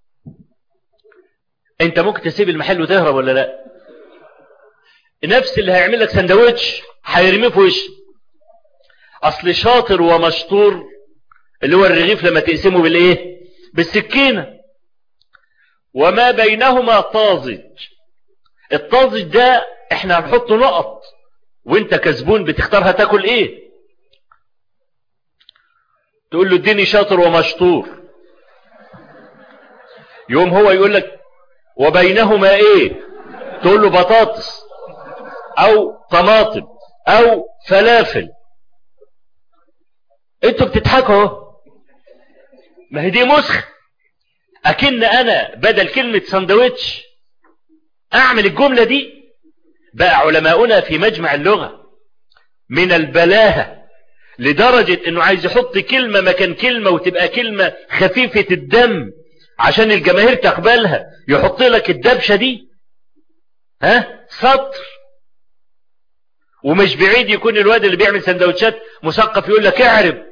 [SPEAKER 2] انت ممكن تسيب المحل وتهرب ولا لا نفس اللي هيعمل لك سندوتش هيرميه في وشك اصل شاطر ومشطور اللي هو الرغيف لما تقسمه بالايه بالسكينة وما بينهما طازج الطازج ده احنا هنحط نقط وانت كزبون بتختار هتاكل ايه تقول له اديني شاطر ومشطور يوم هو يقول لك وبينهما ايه تقول له بطاطس او طماطم او فلافل انتوا بتضحكوا ما هي دي مسخ اكن انا بدل كلمة سندوتش اعمل الجملة دي بقى علماؤنا في مجمع اللغة من البلاهة لدرجة انه عايز يحط كلمة مكان كلمة وتبقى كلمة خفيفة الدم عشان الجماهير تقبلها يحط لك الدبشة دي ها سطر ومش بعيد يكون الواد اللي بيعمل سندوتشات مثقف يقول لك اعرب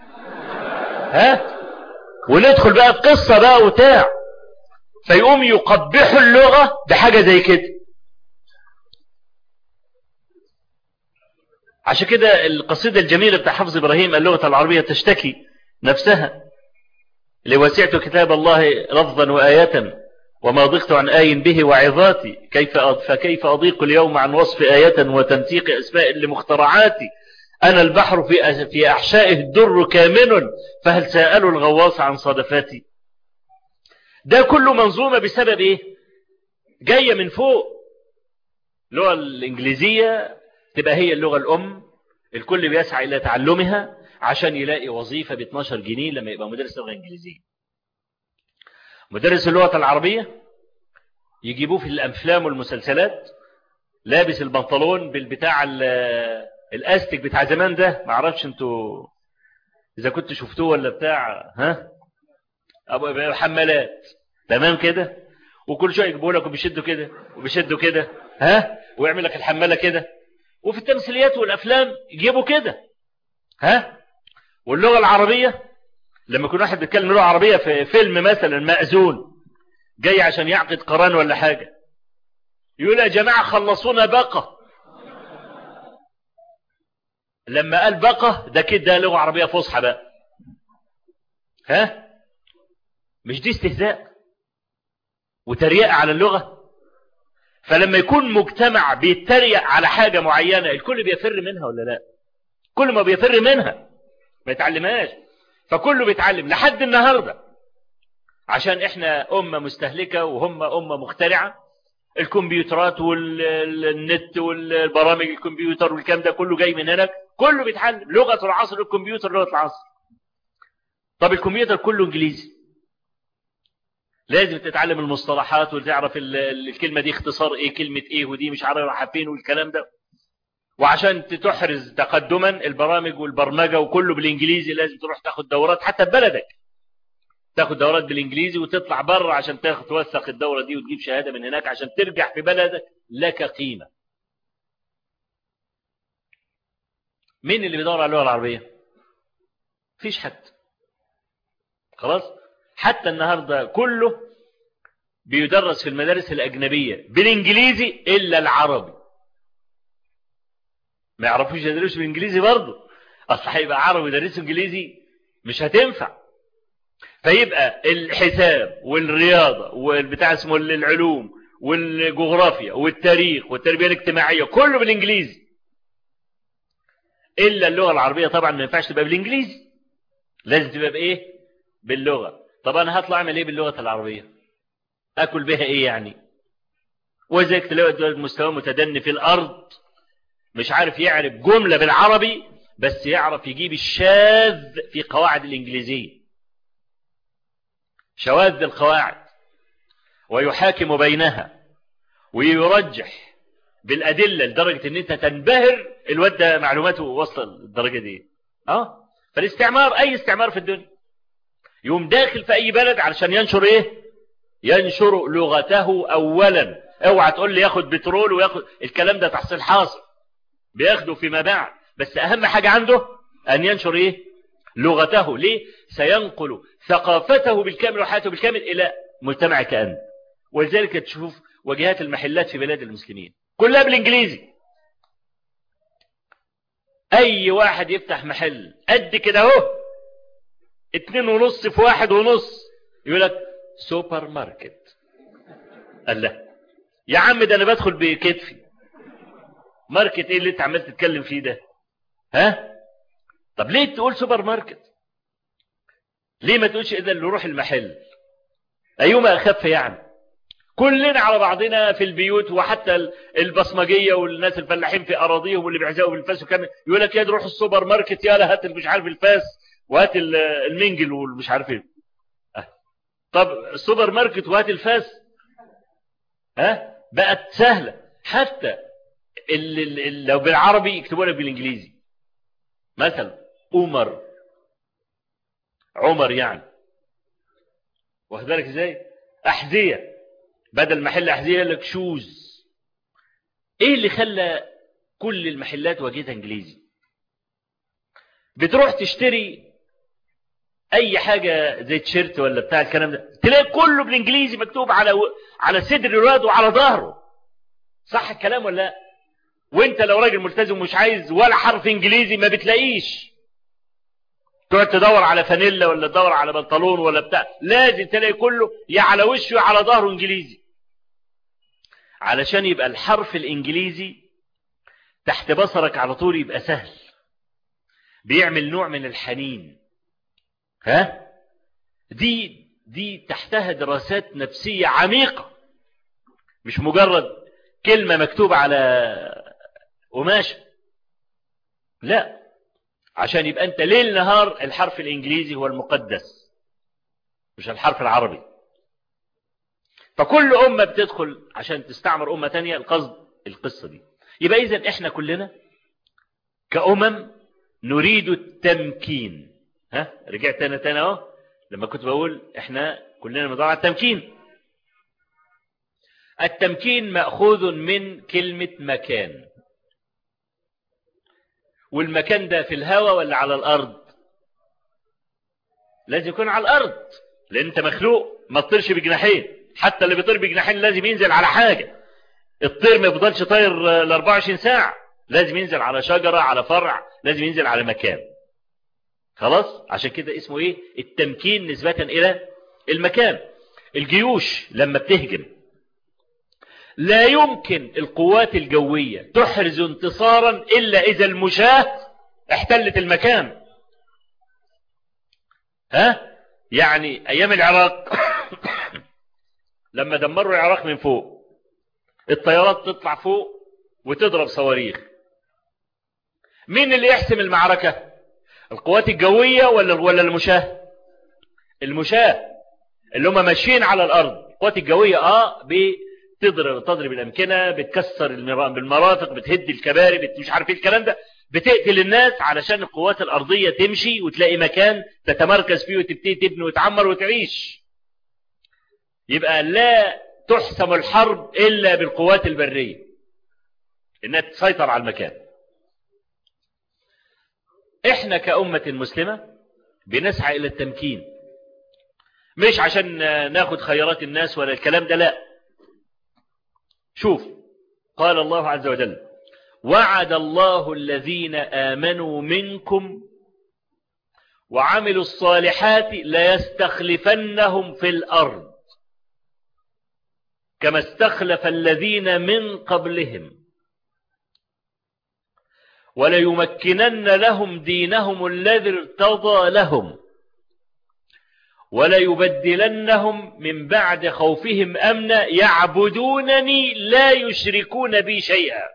[SPEAKER 2] ها وندخل بقى في قصة بقى وتاع فيقوم يقبحوا اللغة بحاجة زي كده عشان كده القصيدة الجميلة بتاع حفظ إبراهيم اللغة العربية تشتكي نفسها لوسعت كتاب الله لفظا وآية وما ضغت عن آي به وعظاتي كيف فكيف أضيق اليوم عن وصف آية وتنسيق أسماء لمخترعاتي أنا البحر في في أحشائه الدر كامن فهل سألوا الغواص عن صدفاتي ده كله منظومة بسبب إيه جاية من فوق اللغة الإنجليزية تبقى هي اللغة الأم الكل بيسعى إلى تعلمها عشان يلاقي وظيفة ب 12 جنيه لما يبقى مدرس لغة إنجليزية مدرس اللغة العربية يجيبوه في الأفلام والمسلسلات لابس البنطلون بالبتاع الاستيك بتاع زمان ده ما اعرفش انتوا اذا كنت شفتوه ولا بتاع ها ابو حمالات تمام كده وكل شويه يجيبوا لك وبيشدوا كده وبيشدوا كده ها ويعمل لك الحماله كده وفي التمثيليات والافلام يجيبوا كده ها واللغه العربيه لما يكون واحد بيتكلم لغه عربيه في فيلم مثلا مأذون جاي عشان يعقد قران ولا حاجه يقول يا جماعه خلصونا بقى لما قال بقى ده كده لغه عربيه فصحى بقى ها مش دي استهزاء وتريقه على اللغه فلما يكون مجتمع بيتريق على حاجه معينه الكل بيفر منها ولا لا كل ما بيفر منها ما يتعلمهاش فكله بيتعلم لحد النهارده عشان احنا امه مستهلكه وهم امه مخترعه الكمبيوترات والنت والبرامج الكمبيوتر والكلام ده كله جاي من هناك كله بيتعلم لغه العصر الكمبيوتر لغه العصر طب الكمبيوتر كله انجليزي لازم تتعلم المصطلحات وتعرف الكلمه دي اختصار ايه كلمه ايه ودي مش عارف رايحه فين والكلام ده وعشان تحرز تقدما البرامج والبرمجه وكله بالانجليزي لازم تروح تاخد دورات حتى في بلدك تاخد دورات بالانجليزي وتطلع بره عشان تاخد توثق الدوره دي وتجيب شهاده من هناك عشان ترجع في بلدك لك قيمه مين اللي بيدور على اللغه العربيه مفيش حد خلاص حتى النهارده كله بيدرس في المدارس الاجنبيه بالانجليزي الا العربي ما يعرفوش يدرسوا بالانجليزي برضه اصل هيبقى عربي يدرسوا انجليزي مش هتنفع فيبقى الحساب والرياضة والبتاع اسمه العلوم والجغرافيا والتاريخ والتربية الاجتماعية كله بالانجليزي الا اللغة العربية طبعا ما ينفعش تبقى بالانجليزي لازم تبقى بايه باللغة طب انا هطلع اعمل ايه باللغة العربية اكل بها ايه يعني وزيك تلاقي مستوى متدني في الارض مش عارف يعرف جملة بالعربي بس يعرف يجيب الشاذ في قواعد الانجليزية شواذ القواعد ويحاكم بينها ويرجح بالأدلة لدرجة ان انت تنبهر الواد ده معلوماته وصل الدرجة دي اه فالاستعمار اي استعمار في الدنيا يوم داخل في اي بلد علشان ينشر ايه ينشر لغته اولا اوعى تقول لي ياخد بترول وياخد الكلام ده تحصيل حاصل بياخده فيما بعد بس اهم حاجة عنده ان ينشر ايه لغته ليه سينقل ثقافته بالكامل وحياته بالكامل إلى مجتمع كأن ولذلك تشوف وجهات المحلات في بلاد المسلمين كلها بالإنجليزي أي واحد يفتح محل قد كده اهو اتنين ونص في واحد ونص يقول لك سوبر ماركت قال لا يا عم ده انا بدخل بكتفي ماركت ايه اللي انت عمال تتكلم فيه ده ها طب ليه تقول سوبر ماركت ليه ما تقولش اذا نروح المحل ايهما اخف يعني كلنا على بعضنا في البيوت وحتى البصمجيه والناس الفلاحين في اراضيهم واللي بيعزقوا بالفاس وكان يقول لك يا روح السوبر ماركت يا هات مش عارف الفاس وهات المنجل والمش عارف ايه طب السوبر ماركت وهات الفاس ها بقت سهله حتى اللي اللي لو بالعربي يكتبوا لك بالانجليزي مثلا عمر عمر يعني واخد بالك ازاي احذيه بدل محل احذيه لك شوز ايه اللي خلى كل المحلات واجهتها انجليزي بتروح تشتري اي حاجه زي تيشيرت ولا بتاع الكلام ده تلاقي كله بالانجليزي مكتوب على و... على صدر الواد وعلى ظهره صح الكلام ولا لا وانت لو راجل ملتزم مش عايز ولا حرف انجليزي ما بتلاقيش تقعد تدور على فانيلا ولا تدور على بنطلون ولا بتاع لازم تلاقي كله يا على وشه يا على ظهره انجليزي علشان يبقى الحرف الانجليزي تحت بصرك على طول يبقى سهل بيعمل نوع من الحنين ها دي دي تحتها دراسات نفسية عميقة مش مجرد كلمة مكتوبة على قماشة لا عشان يبقى انت ليل نهار الحرف الانجليزي هو المقدس مش الحرف العربي فكل أمة بتدخل عشان تستعمر أمة تانية القصد القصة دي يبقى إذن إحنا كلنا كأمم نريد التمكين ها رجعت أنا تاني أهو لما كنت بقول إحنا كلنا بندور على التمكين التمكين مأخوذ من كلمة مكان والمكان ده في الهواء ولا على الأرض لازم يكون على الأرض لأن أنت مخلوق ما تطيرش بجناحين حتى اللي بيطير بجناحين لازم ينزل على حاجة الطير ما يفضلش طاير ال 24 ساعة لازم ينزل على شجرة على فرع لازم ينزل على مكان خلاص عشان كده اسمه ايه التمكين نسبة الى المكان الجيوش لما بتهجم لا يمكن القوات الجوية تحرز انتصارا الا اذا المشاة احتلت المكان ها يعني ايام العراق لما دمروا العراق من فوق الطيارات تطلع فوق وتضرب صواريخ مين اللي يحسم المعركة القوات الجوية ولا ولا المشاة المشاة اللي هم ماشيين على الارض القوات الجوية اه بتضرب تضرب الامكنة بتكسر بالمرافق بتهد الكباري بت... مش عارف ايه الكلام ده بتقتل الناس علشان القوات الارضية تمشي وتلاقي مكان تتمركز فيه وتبتدي تبني وتعمر وتعيش يبقى لا تحسم الحرب إلا بالقوات البرية إنها تسيطر على المكان إحنا كأمة مسلمة بنسعى إلى التمكين مش عشان ناخد خيارات الناس ولا الكلام ده لا شوف قال الله عز وجل وعد الله الذين آمنوا منكم وعملوا الصالحات ليستخلفنهم في الأرض كما استخلف الذين من قبلهم وليمكنن لهم دينهم الذي ارتضى لهم وليبدلنهم من بعد خوفهم أمنا يعبدونني لا يشركون بي شيئا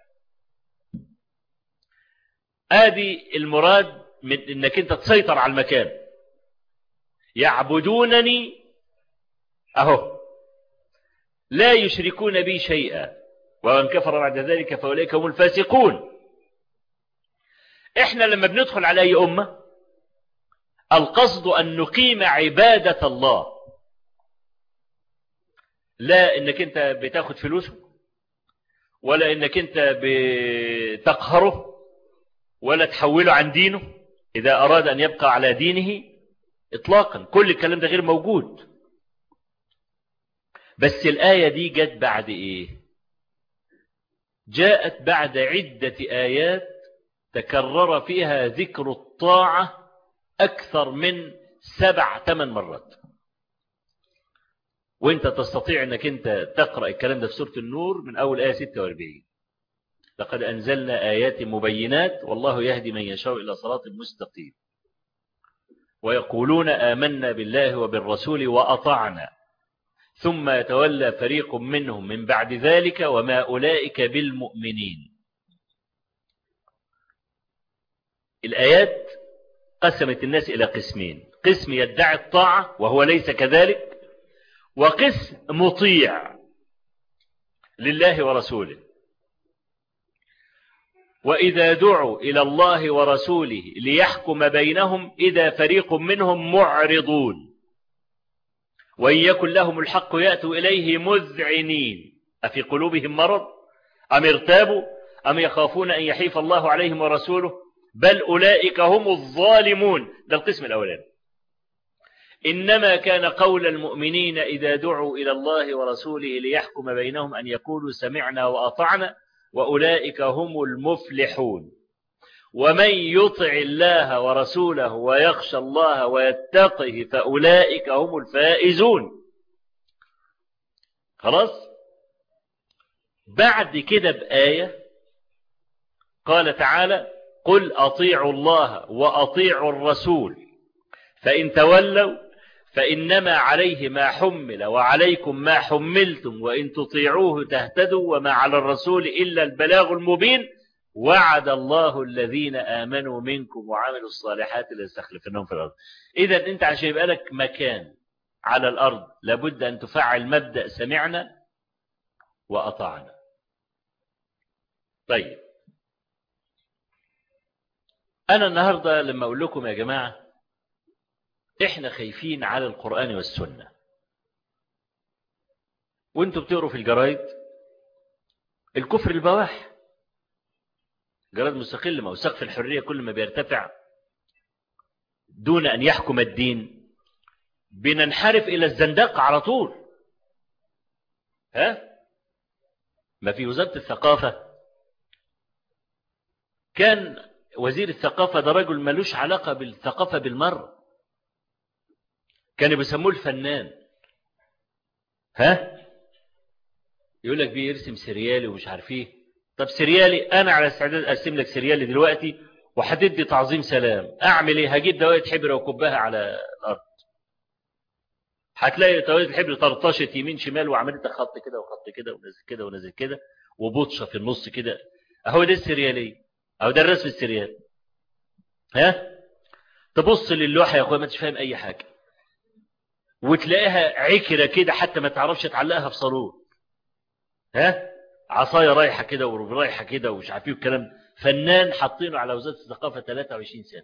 [SPEAKER 2] ادي المراد من انك انت تسيطر على المكان يعبدونني اهو لا يشركون بي شيئا ومن كفر بعد ذلك فأولئك هم الفاسقون احنا لما بندخل على اي امة القصد ان نقيم عبادة الله لا انك انت بتاخد فلوسه ولا انك انت بتقهره ولا تحوله عن دينه اذا اراد ان يبقى على دينه اطلاقا كل الكلام ده غير موجود بس الآية دي جت بعد إيه جاءت بعد عدة آيات تكرر فيها ذكر الطاعة أكثر من سبع ثمان مرات وانت تستطيع انك انت تقرأ الكلام ده في سورة النور من اول آية 46 لقد انزلنا آيات مبينات والله يهدي من يشاء الى صراط مستقيم ويقولون آمنا بالله وبالرسول وأطعنا ثم يتولى فريق منهم من بعد ذلك وما أولئك بالمؤمنين الآيات قسمت الناس إلى قسمين قسم يدعي الطاعة وهو ليس كذلك وقسم مطيع لله ورسوله وإذا دعوا إلى الله ورسوله ليحكم بينهم إذا فريق منهم معرضون وإن يكن لهم الحق يأتوا إليه مذعنين أفي قلوبهم مرض أم ارتابوا أم يخافون أن يحيف الله عليهم ورسوله بل أولئك هم الظالمون ده القسم الأولاني إنما كان قول المؤمنين إذا دعوا إلى الله ورسوله ليحكم بينهم أن يقولوا سمعنا وأطعنا وأولئك هم المفلحون ومن يطع الله ورسوله ويخشى الله ويتقه فأولئك هم الفائزون خلاص بعد كده بآية قال تعالى قل أطيعوا الله وأطيعوا الرسول فإن تولوا فإنما عليه ما حمل وعليكم ما حملتم وإن تطيعوه تهتدوا وما على الرسول إلا البلاغ المبين وعد الله الذين آمنوا منكم وعملوا الصالحات ليستخلفنهم في الأرض إذا أنت عشان يبقى لك مكان على الأرض لابد أن تفعل مبدأ سمعنا وأطعنا طيب أنا النهاردة لما أقول لكم يا جماعة إحنا خايفين على القرآن والسنة وانتوا بتقروا في الجرايد الكفر البواح جرائد مستقل ما هو سقف الحرية كل ما بيرتفع دون أن يحكم الدين بننحرف إلى الزندقة على طول ها ما في وزارة الثقافة كان وزير الثقافة ده رجل ملوش علاقة بالثقافة بالمرة كانوا بيسموه الفنان ها يقول لك بيرسم سريالي ومش عارف ايه طب سريالي انا على استعداد ارسم لك سريالي دلوقتي وهتدي تعظيم سلام اعمل ايه هجيب دوائر حبر وكبها على الارض هتلاقي دوائر الحبر طرطشت يمين شمال وعملت خط كده وخط كده ونزل كده ونزل كده وبطشه في النص كده اهو ده السريالي اهو ده الرسم السريالي ها تبص للوحه يا اخويا ما انتش فاهم اي حاجه وتلاقيها عكره كده حتى ما تعرفش تعلقها في صالون ها عصايه رايحه كده ورايحه كده ومش عارف ايه والكلام فنان حاطينه على وزاره الثقافه 23 سنه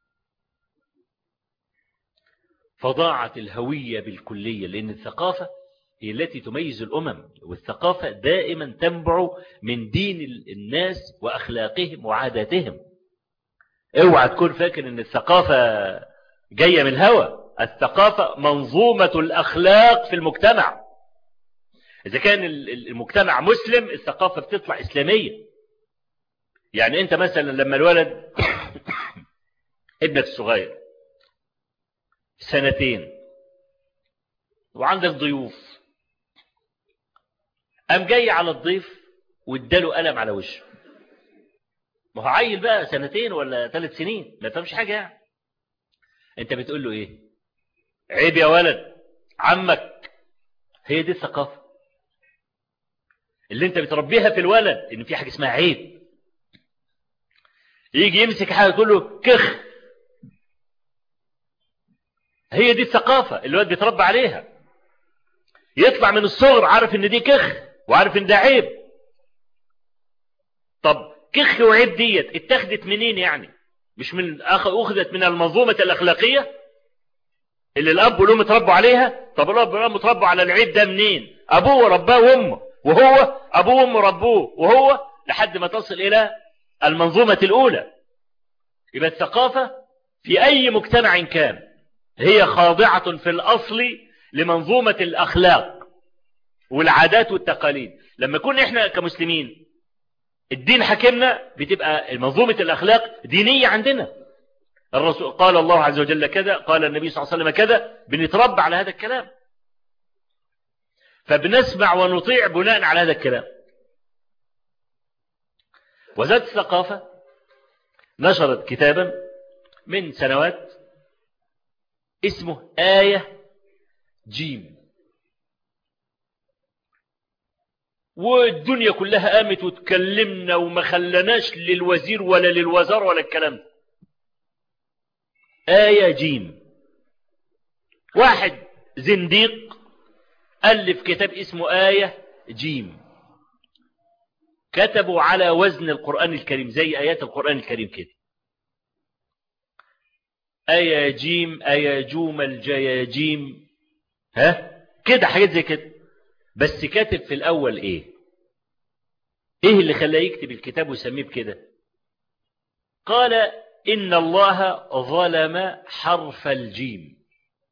[SPEAKER 2] فضاعت الهويه بالكليه لان الثقافه هي التي تميز الامم والثقافه دائما تنبع من دين الناس واخلاقهم وعاداتهم اوعى تكون فاكر ان الثقافه جايه من الهوى الثقافه منظومه الاخلاق في المجتمع إذا كان المجتمع مسلم الثقافة بتطلع إسلامية يعني أنت مثلا لما الولد ابنك الصغير سنتين وعندك ضيوف قام جاي على الضيف واداله قلم على وشه ما هو عيل بقى سنتين ولا ثلاث سنين ما فهمش حاجة يعني انت بتقول له ايه عيب يا ولد عمك هي دي الثقافة اللي انت بتربيها في الولد ان في حاجه اسمها عيب يجي يمسك حاجه تقول له كخ هي دي الثقافه اللي الولد بيتربى عليها يطلع من الصغر عارف ان دي كخ وعارف ان ده عيب طب كخ وعيب ديت اتخذت منين يعني مش من اخذت من المنظومه الاخلاقيه اللي الاب والام اتربوا عليها طب الاب والام اتربوا على العيب ده منين ابوه رباه وامه وهو أبوه وأمه ربوه وهو لحد ما تصل إلى المنظومة الأولى يبقى الثقافة في أي مجتمع كان هي خاضعة في الأصل لمنظومة الأخلاق والعادات والتقاليد لما يكون إحنا كمسلمين الدين حكمنا بتبقى منظومة الأخلاق دينية عندنا الرسول قال الله عز وجل كذا قال النبي صلى الله عليه وسلم كذا بنتربى على هذا الكلام فبنسمع ونطيع بناء على هذا الكلام وزارة الثقافة نشرت كتابا من سنوات اسمه آية جيم والدنيا كلها قامت وتكلمنا وما خلناش للوزير ولا للوزارة ولا الكلام ده آية جيم واحد زنديق ألف كتاب اسمه آية جيم كتبوا على وزن القرآن الكريم زي آيات القرآن الكريم كده آية جيم آية جوم الجياجيم ها كده حاجات زي كده بس كاتب في الأول إيه إيه اللي خلاه يكتب الكتاب ويسميه بكده قال إن الله ظلم حرف الجيم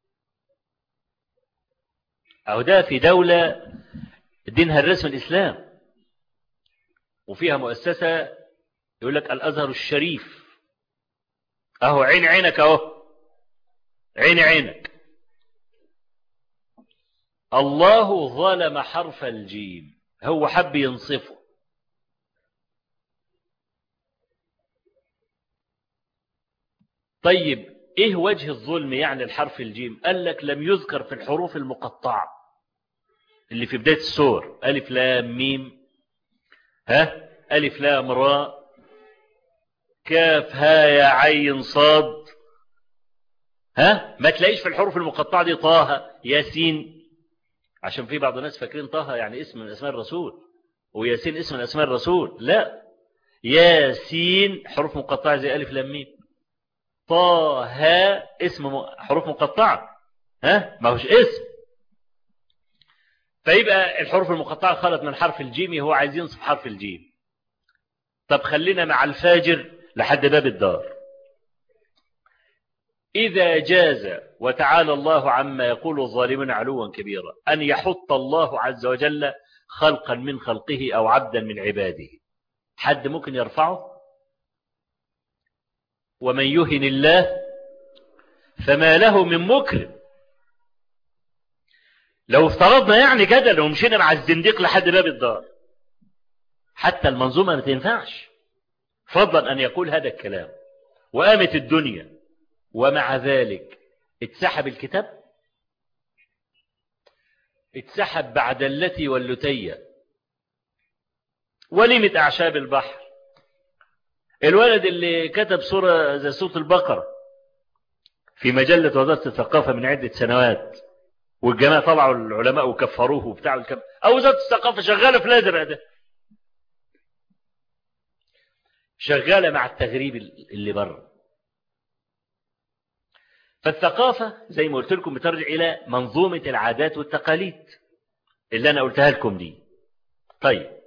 [SPEAKER 2] أو ده في دولة دينها الرسم الإسلام وفيها مؤسسة يقول لك الأزهر الشريف أهو عين عينك أهو عين عينك الله ظلم حرف الجيم هو حب ينصفه طيب ايه وجه الظلم يعني الحرف الجيم قال لك لم يذكر في الحروف المقطعة اللي في بداية السور ألف لام ميم ها ألف لام راء كاف ها يا عين صاد ها ما تلاقيش في الحروف المقطعة دي طه ياسين عشان في بعض الناس فاكرين طه يعني اسم من اسماء الرسول وياسين اسم من اسماء الرسول لا ياسين حروف مقطعة زي ألف لام ميم طه اسم حروف مقطعة ها ما هوش اسم فيبقى الحروف المقطعة خلت من حرف الجيم هو عايز ينصف حرف الجيم طب خلينا مع الفاجر لحد باب الدار إذا جاز وتعالى الله عما يقول الظالمون علوا كبيرا أن يحط الله عز وجل خلقا من خلقه أو عبدا من عباده حد ممكن يرفعه ومن يهن الله فما له من مكرم لو افترضنا يعني كده لو مشينا مع الزنديق لحد باب الدار حتى المنظومة ما تنفعش فضلا أن يقول هذا الكلام وقامت الدنيا ومع ذلك اتسحب الكتاب اتسحب بعد التي واللتية ولمت أعشاب البحر الولد اللي كتب سورة زي سورة البقرة في مجلة وزارة الثقافة من عدة سنوات والجماعة طلعوا العلماء وكفروه وبتاع الكلام أو وزارة الثقافة شغالة في الأزرق ده شغالة مع التغريب اللي بره فالثقافة زي ما قلت لكم بترجع إلى منظومة العادات والتقاليد اللي أنا قلتها لكم دي طيب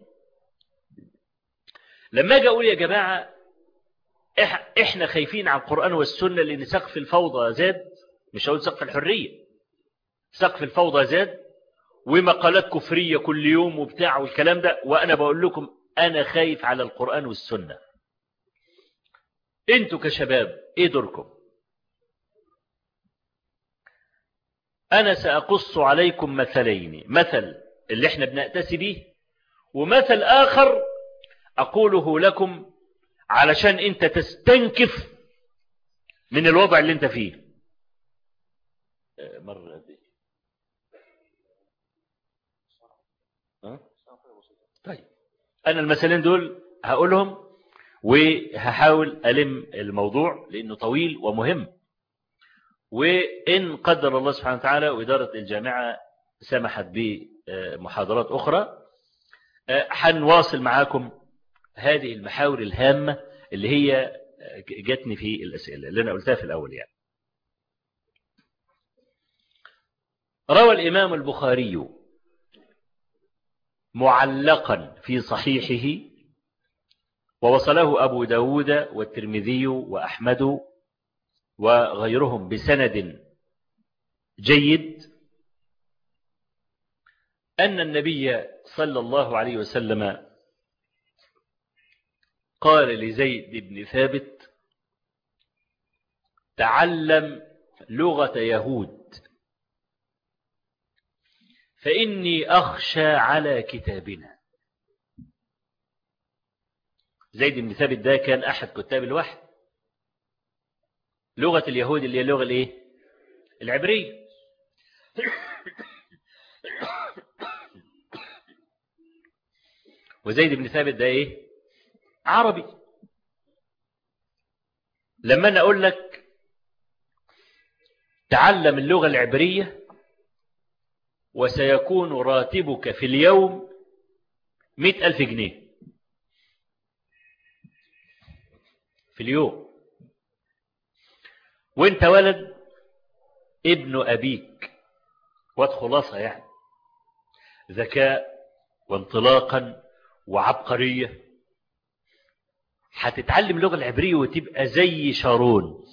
[SPEAKER 2] لما أجي أقول يا جماعة إحنا خايفين على القرآن والسنة لأن سقف الفوضى زاد مش هقول سقف الحرية سقف الفوضى زاد ومقالات كفرية كل يوم وبتاع والكلام ده وأنا بقول لكم أنا خايف على القرآن والسنة انتوا كشباب ايه دوركم أنا سأقص عليكم مثلين مثل اللي احنا بنأتسي به ومثل آخر أقوله لكم علشان انت تستنكف من الوضع اللي انت فيه مرة دي طيب أنا المثلين دول هقولهم وهحاول ألم الموضوع لأنه طويل ومهم وإن قدر الله سبحانه وتعالى وإدارة الجامعة سمحت بمحاضرات أخرى هنواصل معاكم هذه المحاور الهامة اللي هي جاتني في الأسئلة اللي أنا قلتها في الأول يعني روى الإمام البخاري معلقا في صحيحه ووصله أبو داود والترمذي وأحمد وغيرهم بسند جيد أن النبي صلى الله عليه وسلم قال لزيد بن ثابت تعلم لغة يهود فإني أخشى على كتابنا زيد بن ثابت ده كان أحد كتاب الوحي لغة اليهود اللي هي اللغة الايه العبرية وزيد بن ثابت ده ايه عربي لما انا اقول لك تعلم اللغة العبرية وسيكون راتبك في اليوم مئة ألف جنيه في اليوم وانت ولد ابن أبيك واد خلاصة يعني ذكاء وانطلاقا وعبقرية هتتعلم اللغة العبرية وتبقى زي شارون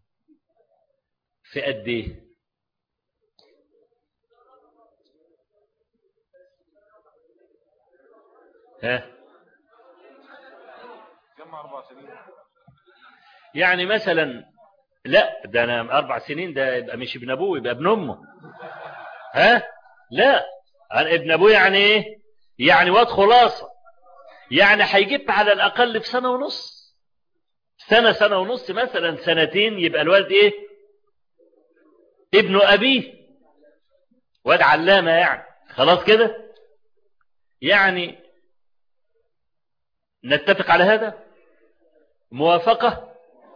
[SPEAKER 2] في قد ايه ها
[SPEAKER 3] جمع أربع سنين
[SPEAKER 2] يعني مثلا لا ده انا اربع سنين ده يبقى مش ابن ابوه يبقى ابن امه ها لا أنا ابن ابوه يعني ايه يعني واد خلاصة يعني هيجيب على الاقل في سنة ونص سنة سنة ونص مثلا سنتين يبقى الوالد ايه ابن ابيه واد علامة يعني خلاص كده يعني نتفق على هذا موافقة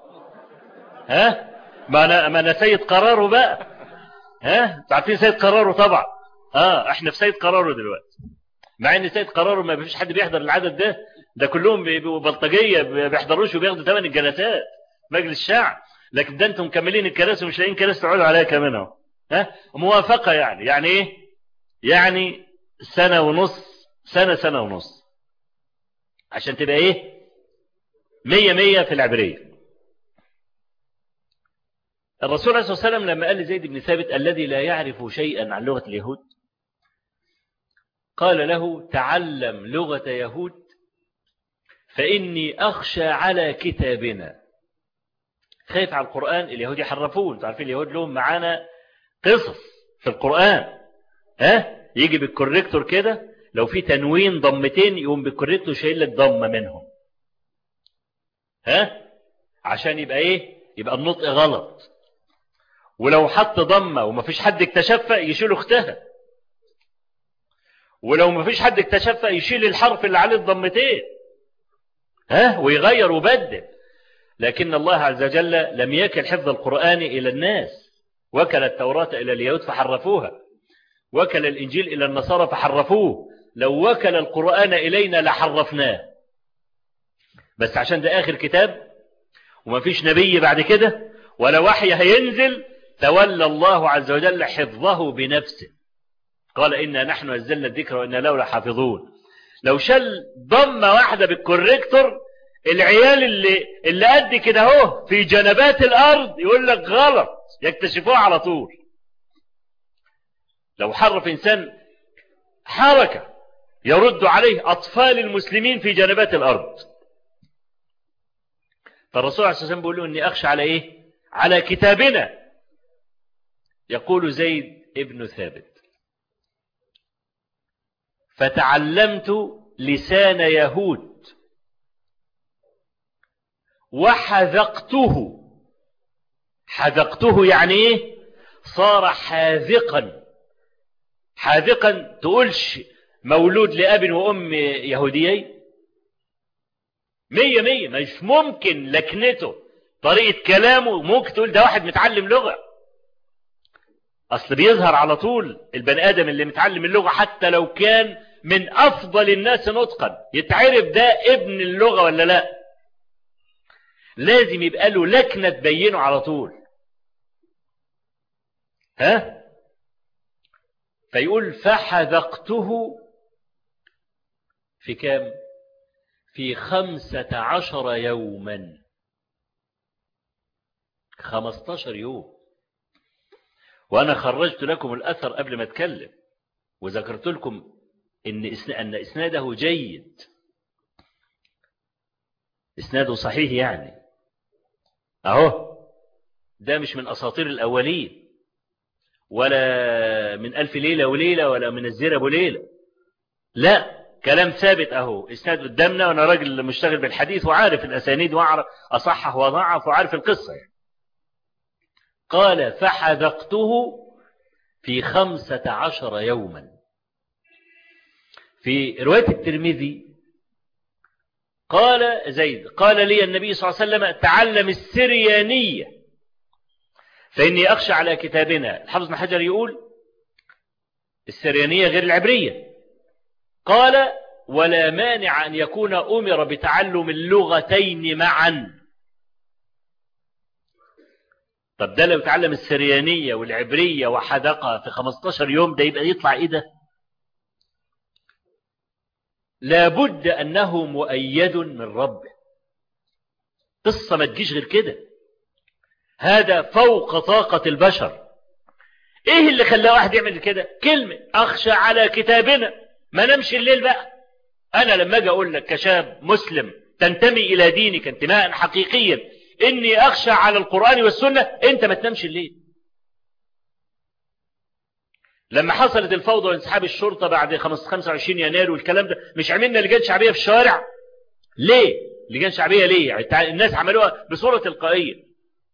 [SPEAKER 2] ها ما انا ما انا سيد قراره بقى ها عارفين سيد قراره طبعا اه احنا في سيد قراره دلوقتي مع ان سيد قراره ما فيش حد بيحضر العدد ده ده كلهم بيبقوا بلطجيه ما بيحضروش وبياخدوا ثمن الجلسات مجلس الشعب لكن ده انتم مكملين الكراسي ومش لاقيين كراسي تقعدوا عليها كمان اهو ها موافقه يعني يعني ايه يعني سنه ونص سنه سنه ونص عشان تبقى ايه مية مية في العبرية الرسول عليه الصلاة والسلام لما قال لزيد بن ثابت الذي لا يعرف شيئا عن لغة اليهود قال له تعلم لغة يهود فإني أخشى على كتابنا خايف على القرآن اليهود يحرفون تعرفين اليهود لهم معانا قصص في القرآن ها يجي بالكوريكتور كده لو في تنوين ضمتين يقوم بالكوريكتور شايل لك ضمه منهم ها عشان يبقى ايه يبقى النطق غلط ولو حط ضمه ومفيش حد اكتشفها يشيل اختها ولو مفيش حد اكتشفها يشيل الحرف اللي عليه الضمتين ها ويغير وبدل لكن الله عز وجل لم يكل حفظ القرآن إلى الناس وكل التوراة إلى اليهود فحرفوها وكل الإنجيل إلى النصارى فحرفوه لو وكل القرآن إلينا لحرفناه بس عشان ده آخر كتاب وما فيش نبي بعد كده ولا وحي هينزل تولى الله عز وجل حفظه بنفسه قال إنا نحن نزلنا الذكر وإنا له لحافظون لو شل ضمة واحدة بالكوريكتور العيال اللي اللي قد كده اهو في جنبات الارض يقول لك غلط يكتشفوها على طول لو حرف انسان حركه يرد عليه اطفال المسلمين في جنبات الارض فالرسول عليه الصلاه والسلام بيقول له اني اخشى على ايه على كتابنا يقول زيد ابن ثابت فتعلمت لسان يهود وحذقته حذقته يعني ايه صار حاذقا حاذقا تقولش مولود لأب وأم يهوديين مية مية مش ممكن لكنته طريقة كلامه ممكن تقول ده واحد متعلم لغة أصل بيظهر على طول البني آدم اللي متعلم اللغة حتى لو كان من أفضل الناس نطقا يتعرف ده ابن اللغة ولا لا لازم يبقى له لكنة تبينه على طول ها فيقول فحذقته في كام في خمسة عشر يوما خمستاشر يوم وأنا خرجت لكم الأثر قبل ما أتكلم وذكرت لكم إن, أن إسناده جيد إسناده صحيح يعني أهو ده مش من أساطير الأولين ولا من ألف ليلة وليلة ولا من الزير أبو ليلة لا كلام ثابت أهو إسناد قدامنا وأنا راجل مشتغل بالحديث وعارف الأسانيد وأعرف أصحح وضعف وعارف القصة يعني. قال فحذقته في خمسة عشر يوما في رواية الترمذي قال زيد قال لي النبي صلى الله عليه وسلم تعلم السريانية فإني أخشى على كتابنا الحافظ بن حجر يقول السريانية غير العبرية قال ولا مانع أن يكون أمر بتعلم اللغتين معا طب ده لو تعلم السريانية والعبرية وحدقها في 15 يوم ده يبقى يطلع إيه ده لابد أنه مؤيد من ربه قصة ما تجيش غير كده هذا فوق طاقة البشر ايه اللي خلاه واحد يعمل كده كلمة اخشى على كتابنا ما نمشي الليل بقى انا لما اجي اقول لك كشاب مسلم تنتمي الى دينك انتماء حقيقيا اني اخشى على القرآن والسنة انت ما تنامش الليل لما حصلت الفوضى وانسحاب الشرطة بعد 25 يناير والكلام ده مش عملنا لجان شعبية في الشوارع ليه لجان شعبية ليه يعني الناس عملوها بصورة تلقائية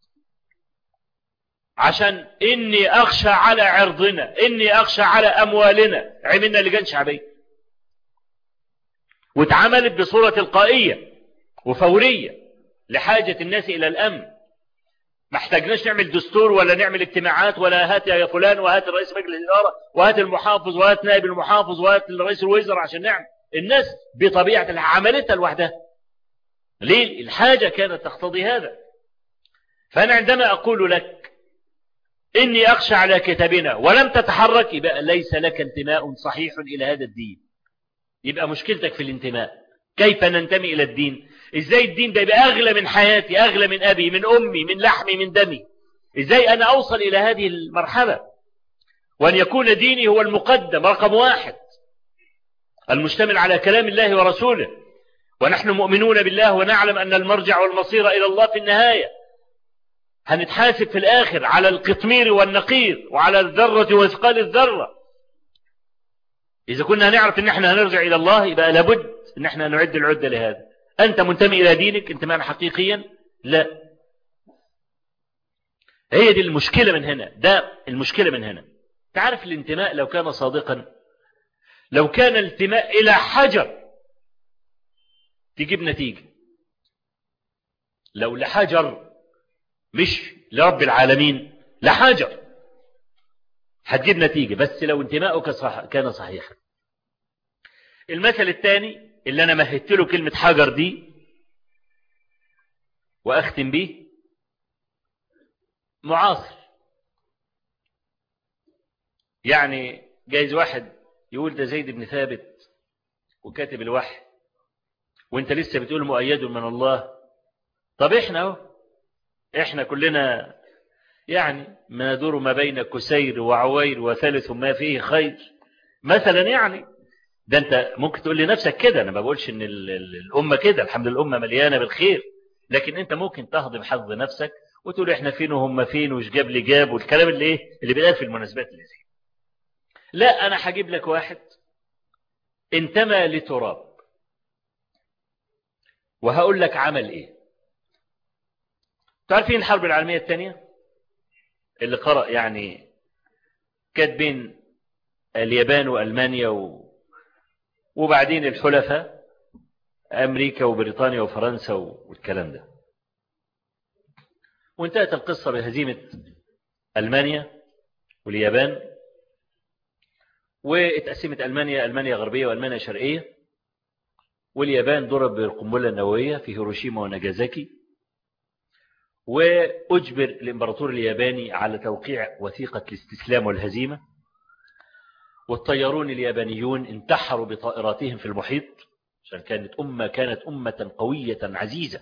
[SPEAKER 2] عشان إني أخشى على عرضنا إني أخشى على أموالنا عملنا لجان شعبية واتعملت بصورة تلقائية وفورية لحاجة الناس إلى الأمن ما احتاجناش نعمل دستور ولا نعمل اجتماعات ولا هات يا فلان وهات الرئيس مجلس الإدارة وهات المحافظ وهات نائب المحافظ وهات رئيس الوزراء عشان نعمل الناس بطبيعة عملتها لوحدها ليه الحاجة كانت تقتضي هذا فأنا عندما أقول لك إني أخشى على كتابنا ولم تتحرك يبقى ليس لك انتماء صحيح إلى هذا الدين يبقى مشكلتك في الانتماء كيف ننتمي إلى الدين إزاي الدين ده يبقى أغلى من حياتي أغلى من أبي من أمي من لحمي من دمي إزاي أنا أوصل إلى هذه المرحلة وأن يكون ديني هو المقدم رقم واحد المشتمل على كلام الله ورسوله ونحن مؤمنون بالله ونعلم أن المرجع والمصير إلى الله في النهاية هنتحاسب في الآخر على القطمير والنقير وعلى الذرة وثقال الذرة إذا كنا نعرف أن احنا هنرجع إلى الله يبقى لابد أن احنا نعد العدة لهذا أنت منتمي إلى دينك انتماء حقيقيا لا هي دي المشكلة من هنا ده المشكلة من هنا تعرف الانتماء لو كان صادقا لو كان الانتماء إلى حجر تجيب نتيجة لو لحجر مش لرب العالمين لحجر هتجيب نتيجة بس لو انتماؤك صح كان صحيحا المثل الثاني اللي أنا مهدت له كلمة حجر دي وأختم به معاصر يعني جايز واحد يقول ده زيد بن ثابت وكاتب الوحي وانت لسه بتقول مؤيد من الله طب احنا اهو احنا كلنا يعني ما ندور ما بين كسير وعوير وثالث ما فيه خير مثلا يعني ده انت ممكن تقول لنفسك كده انا ما بقولش ان الامه كده الحمد لله الامه مليانه بالخير لكن انت ممكن تهضم حظ نفسك وتقول احنا فين وهم فين وش جاب لي جاب والكلام اللي ايه اللي بيتقال في المناسبات اللي زي لا انا هجيب لك واحد انتمى لتراب وهقول لك عمل ايه تعرفين الحرب العالمية الثانية اللي قرأ يعني كانت بين اليابان وألمانيا و... وبعدين الحلفاء أمريكا وبريطانيا وفرنسا والكلام ده وانتهت القصة بهزيمة ألمانيا واليابان واتقسمت ألمانيا ألمانيا غربية وألمانيا شرقية واليابان ضرب بالقنبلة النووية في هيروشيما وناجازاكي وأجبر الإمبراطور الياباني على توقيع وثيقة الاستسلام والهزيمة والطيارون اليابانيون انتحروا بطائراتهم في المحيط عشان كانت أمة كانت أمة قوية عزيزة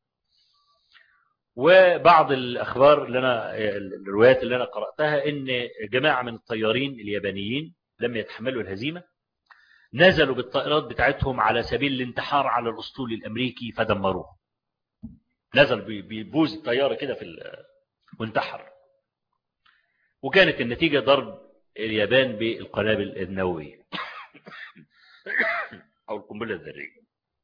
[SPEAKER 2] وبعض الأخبار اللي أنا الروايات اللي أنا قرأتها إن جماعة من الطيارين اليابانيين لم يتحملوا الهزيمة نزلوا بالطائرات بتاعتهم على سبيل الانتحار على الأسطول الأمريكي فدمروه نزل بيبوز الطيارة كده في وانتحر وكانت النتيجة ضرب اليابان بالقنابل النووية أو القنبلة الذرية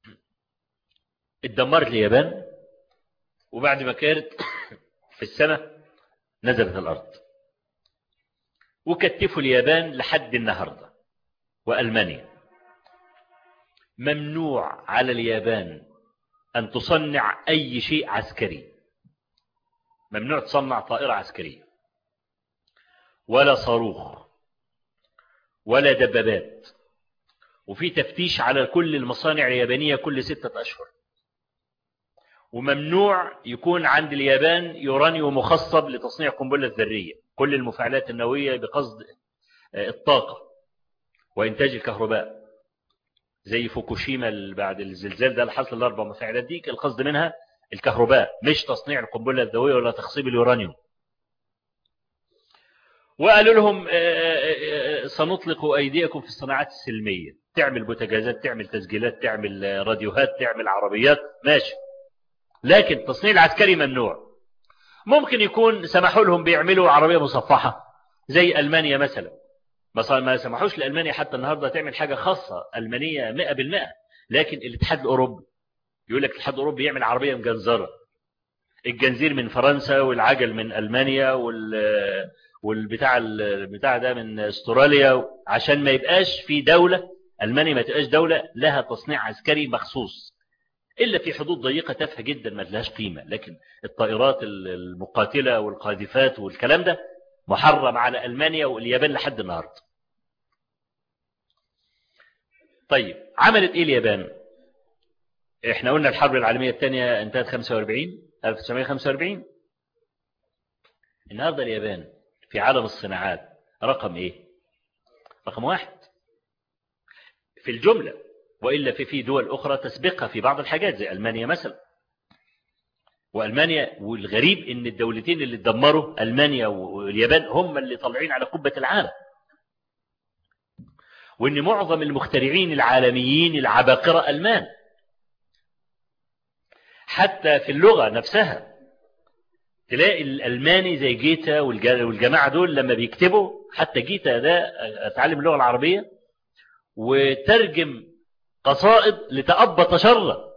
[SPEAKER 2] اتدمرت اليابان وبعد ما كانت في السنة نزلت الأرض وكتفوا اليابان لحد النهاردة وألمانيا ممنوع على اليابان أن تصنع أي شيء عسكري ممنوع تصنع طائرة عسكرية ولا صاروخ ولا دبابات وفي تفتيش على كل المصانع اليابانية كل ستة أشهر وممنوع يكون عند اليابان يورانيوم مخصب لتصنيع قنبلة ذرية كل المفاعلات النووية بقصد الطاقة وإنتاج الكهرباء زي فوكوشيما بعد الزلزال ده اللي حصل الأربع مفاعلات دي القصد منها الكهرباء مش تصنيع القنبلة الذرية ولا تخصيب اليورانيوم وقالوا لهم سنطلق أيديكم في الصناعات السلمية تعمل بوتجازات تعمل تسجيلات تعمل راديوهات تعمل عربيات ماشي لكن التصنيع العسكري ممنوع ممكن يكون سمحوا لهم بيعملوا عربية مصفحة زي ألمانيا مثلا بس ما سمحوش لألمانيا حتى النهاردة تعمل حاجة خاصة ألمانية مئة بالمئة لكن الاتحاد الأوروبي يقول لك الاتحاد الأوروبي يعمل عربية مجنزرة الجنزير من فرنسا والعجل من ألمانيا وال والبتاع البتاع ده من استراليا عشان ما يبقاش في دولة ألمانيا ما تبقاش دولة لها تصنيع عسكري مخصوص إلا في حدود ضيقة تافهة جدا ما لهاش قيمة لكن الطائرات المقاتلة والقاذفات والكلام ده محرم على ألمانيا واليابان لحد النهاردة طيب عملت إيه اليابان احنا قلنا الحرب العالمية الثانية انتهت 45 1945 النهاردة اليابان في عالم الصناعات رقم ايه رقم واحد في الجملة وإلا في في دول أخرى تسبقها في بعض الحاجات زي ألمانيا مثلا وألمانيا والغريب إن الدولتين اللي اتدمروا ألمانيا واليابان هم اللي طالعين على قبة العالم وإن معظم المخترعين العالميين العباقرة ألمان حتى في اللغة نفسها تلاقي الألماني زي جيتا والجماعة دول لما بيكتبوا حتى جيتا ده اتعلم اللغة العربية وترجم قصائد لتأبط شرا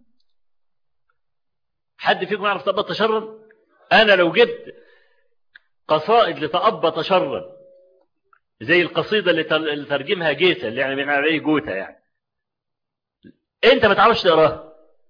[SPEAKER 2] حد فيكم يعرف تأبط شرا أنا لو جبت قصائد لتأبط شرا زي القصيدة اللي ترجمها جيتا اللي يعني من عليه جوتا يعني انت ما تعرفش تقراها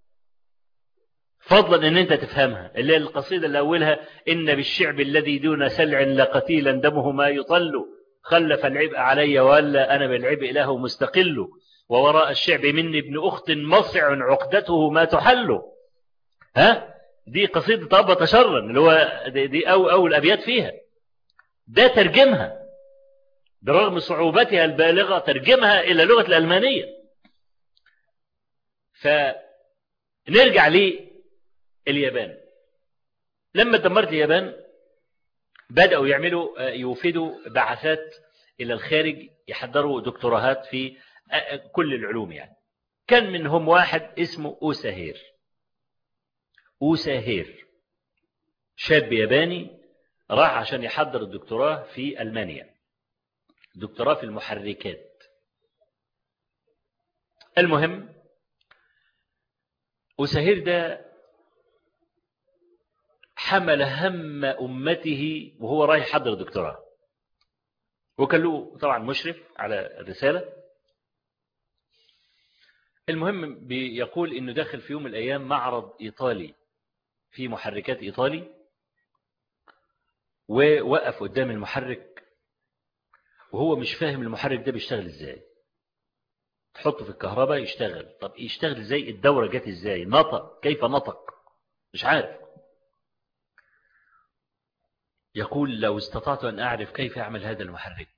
[SPEAKER 2] فضلا ان انت تفهمها اللي هي القصيدة اللي اولها ان بالشعب الذي دون سلع لقتيلا دمه ما يطل خلف العبء علي ولا انا بالعبء له مستقل ووراء الشعب مني ابن اخت مصع عقدته ما تحل ها دي قصيدة أبا تشرا اللي هو دي أو أول أبيات فيها ده ترجمها برغم صعوبتها البالغة ترجمها إلى لغة الألمانية فنرجع لليابان لما دمرت اليابان بدأوا يعملوا يوفدوا بعثات إلى الخارج يحضروا دكتوراهات في كل العلوم يعني كان منهم واحد اسمه أوساهير أوساهير شاب ياباني راح عشان يحضر الدكتوراه في ألمانيا دكتوراه في المحركات المهم أسهير ده حمل هم أمته وهو رايح يحضر دكتوراه وكان له طبعا مشرف على الرسالة المهم بيقول انه داخل في يوم من الايام معرض ايطالي في محركات ايطالي ووقف قدام المحرك وهو مش فاهم المحرك ده بيشتغل ازاي تحطه في الكهرباء يشتغل طب يشتغل ازاي الدورة جت ازاي نطق كيف نطق مش عارف يقول لو استطعت أن أعرف كيف أعمل هذا المحرك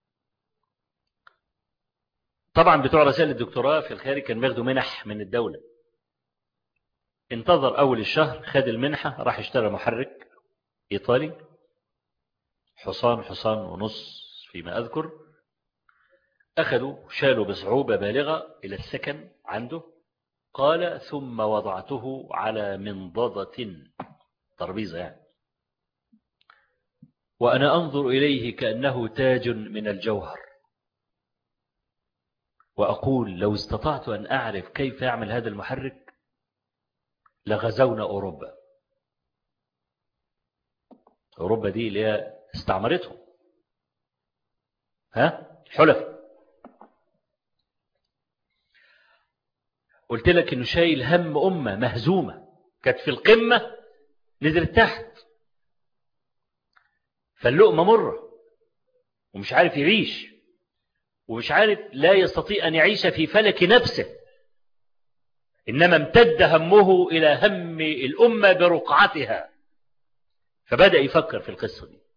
[SPEAKER 2] طبعا بتوع رسائل الدكتوراه في الخارج كان بياخدوا منح من الدولة انتظر أول الشهر خد المنحة راح اشترى محرك إيطالي حصان حصان ونص فيما أذكر أخذوا شالوا بصعوبة بالغة إلى السكن عنده قال ثم وضعته على منضدة تربيزة يعني وأنا أنظر إليه كأنه تاج من الجوهر وأقول لو استطعت أن أعرف كيف يعمل هذا المحرك لغزونا أوروبا أوروبا دي اللي هي استعمرتهم ها حلف قلت لك انه شايل هم أمة مهزومة كانت في القمة نزلت تحت فاللقمة مرة ومش عارف يعيش ومش عارف لا يستطيع أن يعيش في فلك نفسه إنما امتد همه إلى هم الأمة برقعتها فبدأ يفكر في القصة دي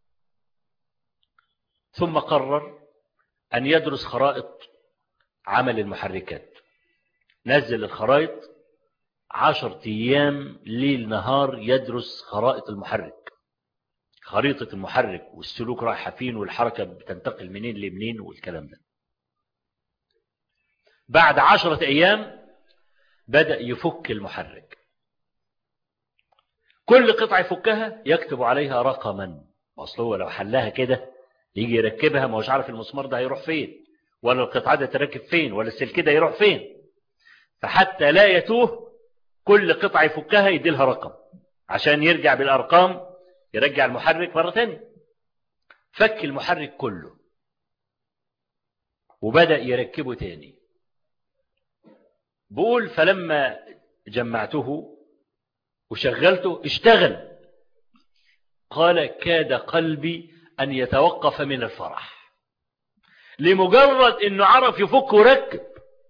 [SPEAKER 2] ثم قرر أن يدرس خرائط عمل المحركات نزل الخرائط عشر أيام ليل نهار يدرس خرائط المحرك خريطة المحرك والسلوك رايحة فين والحركة بتنتقل منين لمنين والكلام ده بعد عشرة أيام بدأ يفك المحرك كل قطعة يفكها يكتب عليها رقما أصل هو لو حلها كده يجي يركبها ما هوش عارف المسمار ده هيروح فين ولا القطعة ده تركب فين ولا السلك ده يروح فين فحتى لا يتوه كل قطعة يفكها يدي لها رقم عشان يرجع بالأرقام يرجع المحرك مرة تانية فك المحرك كله وبدأ يركبه تاني بقول فلما جمعته وشغلته اشتغل قال كاد قلبي أن يتوقف من الفرح لمجرد أنه عرف يفك وركب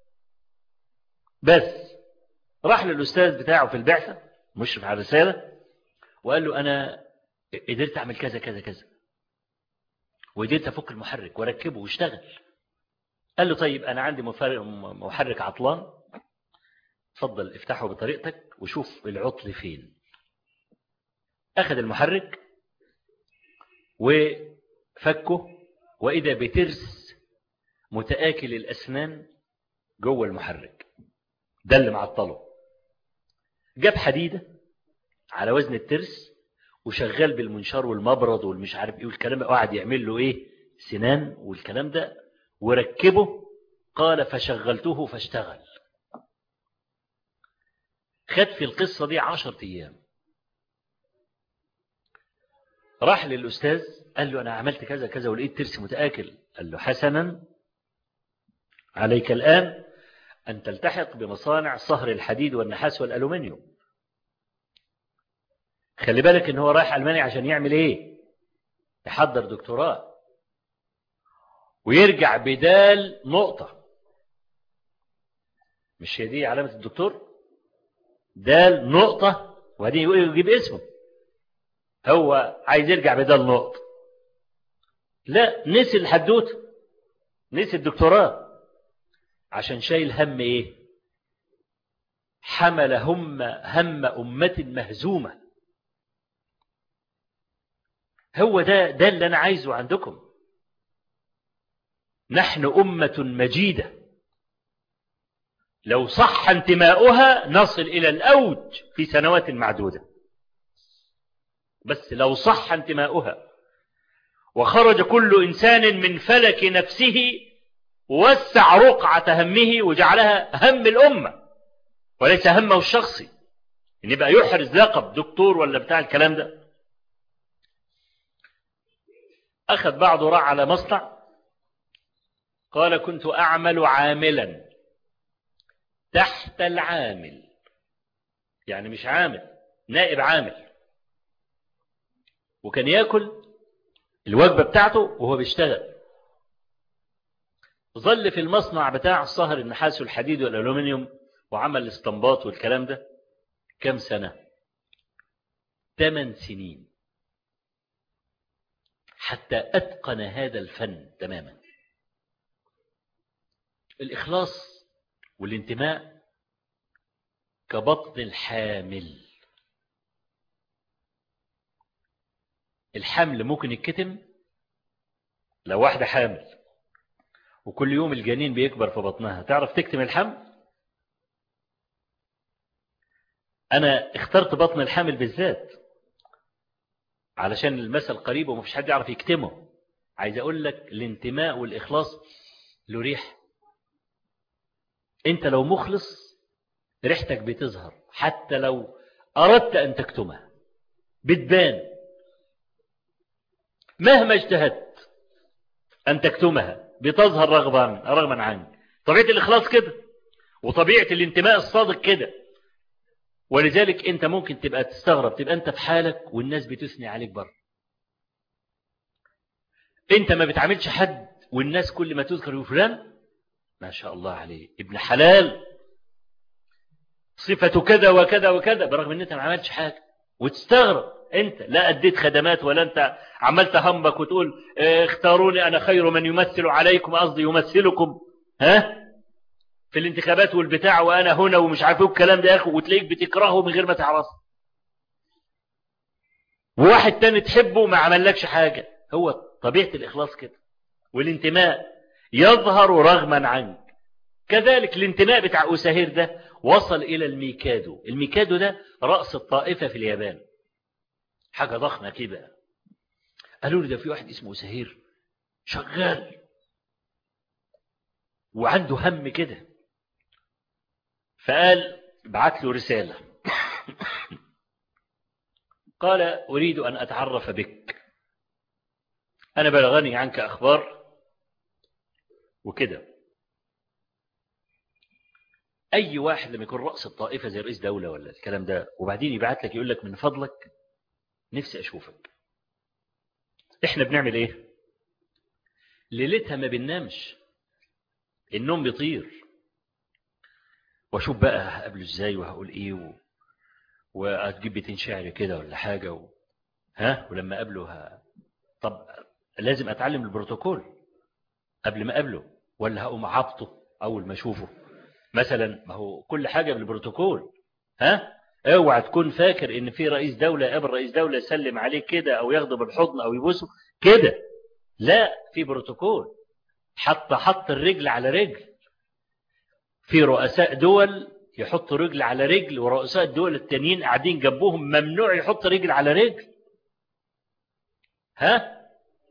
[SPEAKER 2] بس راح للأستاذ بتاعه في البعثة مشرف على الرسالة وقال له أنا قدرت أعمل كذا كذا كذا وقدرت أفك المحرك واركبه واشتغل قال له طيب أنا عندي محرك عطلان تفضل افتحه بطريقتك وشوف العطل فين أخذ المحرك وفكه وإذا بترس متآكل الأسنان جوه المحرك ده اللي معطله جاب حديدة على وزن الترس وشغال بالمنشار والمبرد والمش عارف ايه والكلام ده قعد يعمل له ايه سنان والكلام ده وركبه قال فشغلته فاشتغل خد في القصة دي عشر أيام راح للأستاذ قال له أنا عملت كذا كذا ولقيت ترس متآكل قال له حسنا عليك الآن أن تلتحق بمصانع صهر الحديد والنحاس والألومنيوم خلي بالك ان هو رايح ألمانيا عشان يعمل ايه يحضر دكتوراه ويرجع بدال نقطة مش هي دي علامة الدكتور دال نقطة وبعدين يقول يجيب اسمه هو عايز يرجع بدال نقطة لا نسي الحدوته نسي الدكتوراه عشان شايل هم ايه حمل هم هم أمة مهزومة هو ده ده اللي أنا عايزه عندكم نحن أمة مجيدة لو صح انتماؤها نصل إلى الأوج في سنوات معدودة بس لو صح انتماؤها وخرج كل إنسان من فلك نفسه ووسع رقعة همه وجعلها هم الأمة وليس همه الشخصي إن يبقى يحرز لقب دكتور ولا بتاع الكلام ده أخذ بعضه راح على مصنع قال كنت أعمل عاملا تحت العامل يعني مش عامل نائب عامل وكان ياكل الوجبة بتاعته وهو بيشتغل ظل في المصنع بتاع الصهر النحاس والحديد والألومنيوم وعمل الاستنباط والكلام ده كم سنة ثمان سنين حتى أتقن هذا الفن تماما الإخلاص والانتماء كبطن الحامل الحمل ممكن يتكتم لو واحدة حامل وكل يوم الجنين بيكبر في بطنها تعرف تكتم الحمل أنا اخترت بطن الحامل بالذات علشان المثل قريب ومفيش حد يعرف يكتمه عايز أقول لك الانتماء والإخلاص له ريح أنت لو مخلص ريحتك بتظهر حتى لو أردت أن تكتمها بتبان مهما اجتهدت أن تكتمها بتظهر رغبا رغما عنك طبيعة الإخلاص كده وطبيعة الانتماء الصادق كده ولذلك انت ممكن تبقى تستغرب تبقى انت في حالك والناس بتثني عليك بره انت ما بتعاملش حد والناس كل ما تذكر فلان ما شاء الله عليه ابن حلال صفته كذا وكذا وكذا برغم ان انت ما عملتش حاجه وتستغرب انت لا اديت خدمات ولا انت عملت همك وتقول اه اختاروني انا خير من يمثل عليكم قصدي يمثلكم ها في الانتخابات والبتاع وانا هنا ومش عارف ايه الكلام ده يا اخي وتلاقيك بتكرهه من غير ما تعرفه وواحد تاني تحبه ما عملكش حاجة هو طبيعة الإخلاص كده والانتماء يظهر رغما عنك كذلك الانتماء بتاع أساهير ده وصل إلى الميكادو الميكادو ده رأس الطائفة في اليابان حاجة ضخمة كده قالوا لي ده في واحد اسمه أساهير شغال وعنده هم كده فقال بعت له رسالة قال أريد أن أتعرف بك أنا بلغني عنك أخبار وكده أي واحد لما يكون رأس الطائفة زي رئيس دولة ولا الكلام ده وبعدين يبعت لك يقول لك من فضلك نفسي أشوفك إحنا بنعمل إيه ليلتها ما بننامش النوم بيطير واشوف بقى هقابله ازاي وهقول ايه و... وهتجيب بيتين شعر كده ولا حاجة و... ها ولما اقابله ها... طب لازم اتعلم البروتوكول قبل ما اقابله ولا هقوم عبطه اول ما اشوفه مثلا ما هو كل حاجة بالبروتوكول ها اوعى تكون فاكر ان في رئيس دولة قبل رئيس دولة يسلم عليك كده او ياخده بالحضن او يبوسه كده لا في بروتوكول حط حط الرجل على رجل في رؤساء دول يحط رجل على رجل ورؤساء الدول التانيين قاعدين جنبهم ممنوع يحط رجل على رجل ها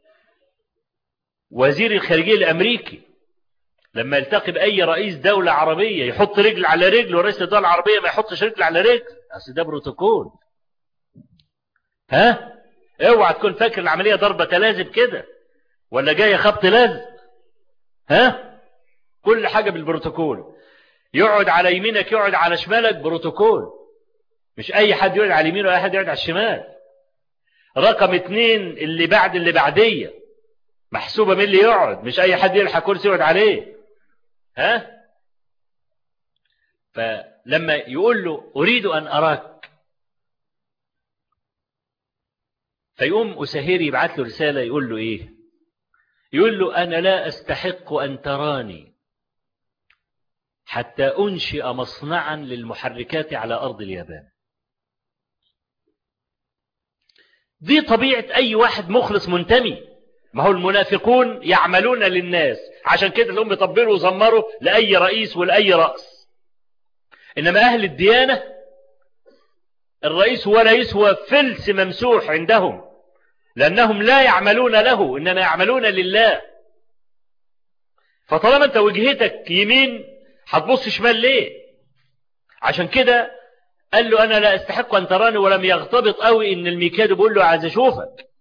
[SPEAKER 2] وزير الخارجية الأمريكي لما يلتقي بأي رئيس دولة عربية يحط رجل على رجل ورئيس الدولة العربية ما يحطش رجل على رجل أصل ده بروتوكول ها اوعى تكون فاكر العملية ضربة تلازم كده ولا جاية خبط لازم ها كل حاجة بالبروتوكول يقعد على يمينك يقعد على شمالك بروتوكول مش اي حد يقعد على اليمين ولا حد يقعد على الشمال رقم اتنين اللي بعد اللي بعدية محسوبة من اللي يقعد مش اي حد يلحق كرسي يقعد عليه ها فلما يقول له اريد ان اراك فيقوم اسهيري يبعت له رسالة يقول له ايه يقول له انا لا استحق ان تراني حتى أنشئ مصنعا للمحركات على أرض اليابان دي طبيعة أي واحد مخلص منتمي ما هو المنافقون يعملون للناس عشان كده لهم يطبلوا وزمروا لأي رئيس ولأي رأس إنما أهل الديانة الرئيس ولا يسوى فلس ممسوح عندهم لأنهم لا يعملون له إنما يعملون لله فطالما أنت وجهتك يمين هتبص شمال ليه عشان كده قال له انا لا استحق ان تراني ولم يغتبط قوي ان الميكادو بيقول له عايز اشوفك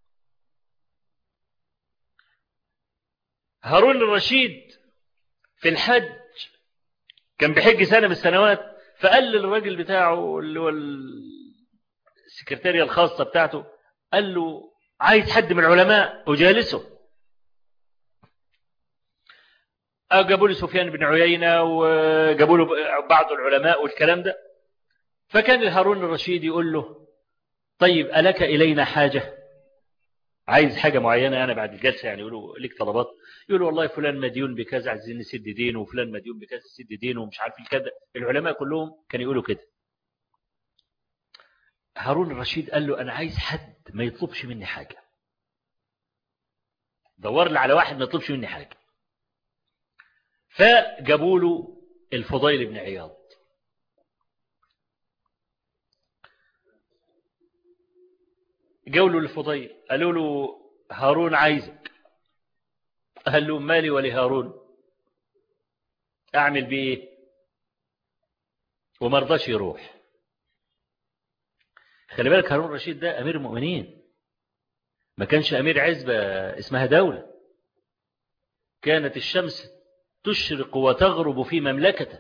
[SPEAKER 2] هارون الرشيد في الحج كان بيحج سنه من السنوات فقال للراجل بتاعه اللي هو السكرتاريه الخاصه بتاعته قال له عايز حد من العلماء اجالسه جابوا له سفيان بن عيينة وجابوا له بعض العلماء والكلام ده فكان هارون الرشيد يقول له طيب ألك إلينا حاجة عايز حاجة معينة أنا بعد الجلسة يعني يقولوا لك طلبات يقولوا والله فلان مديون بكذا عايزين نسد دينه وفلان مديون بكذا نسد دينه ومش عارف كذا العلماء كلهم كانوا يقولوا كده هارون الرشيد قال له أنا عايز حد ما يطلبش مني حاجة دور لي على واحد ما يطلبش مني حاجة فجابوا له الفضيل بن عياض جاوا له الفضيل قالوا له هارون عايزك قال له مالي ولهارون اعمل بيه ايه وما رضاش يروح خلي بالك هارون الرشيد ده امير المؤمنين ما كانش امير عزبة اسمها دولة كانت الشمس تشرق وتغرب في مملكته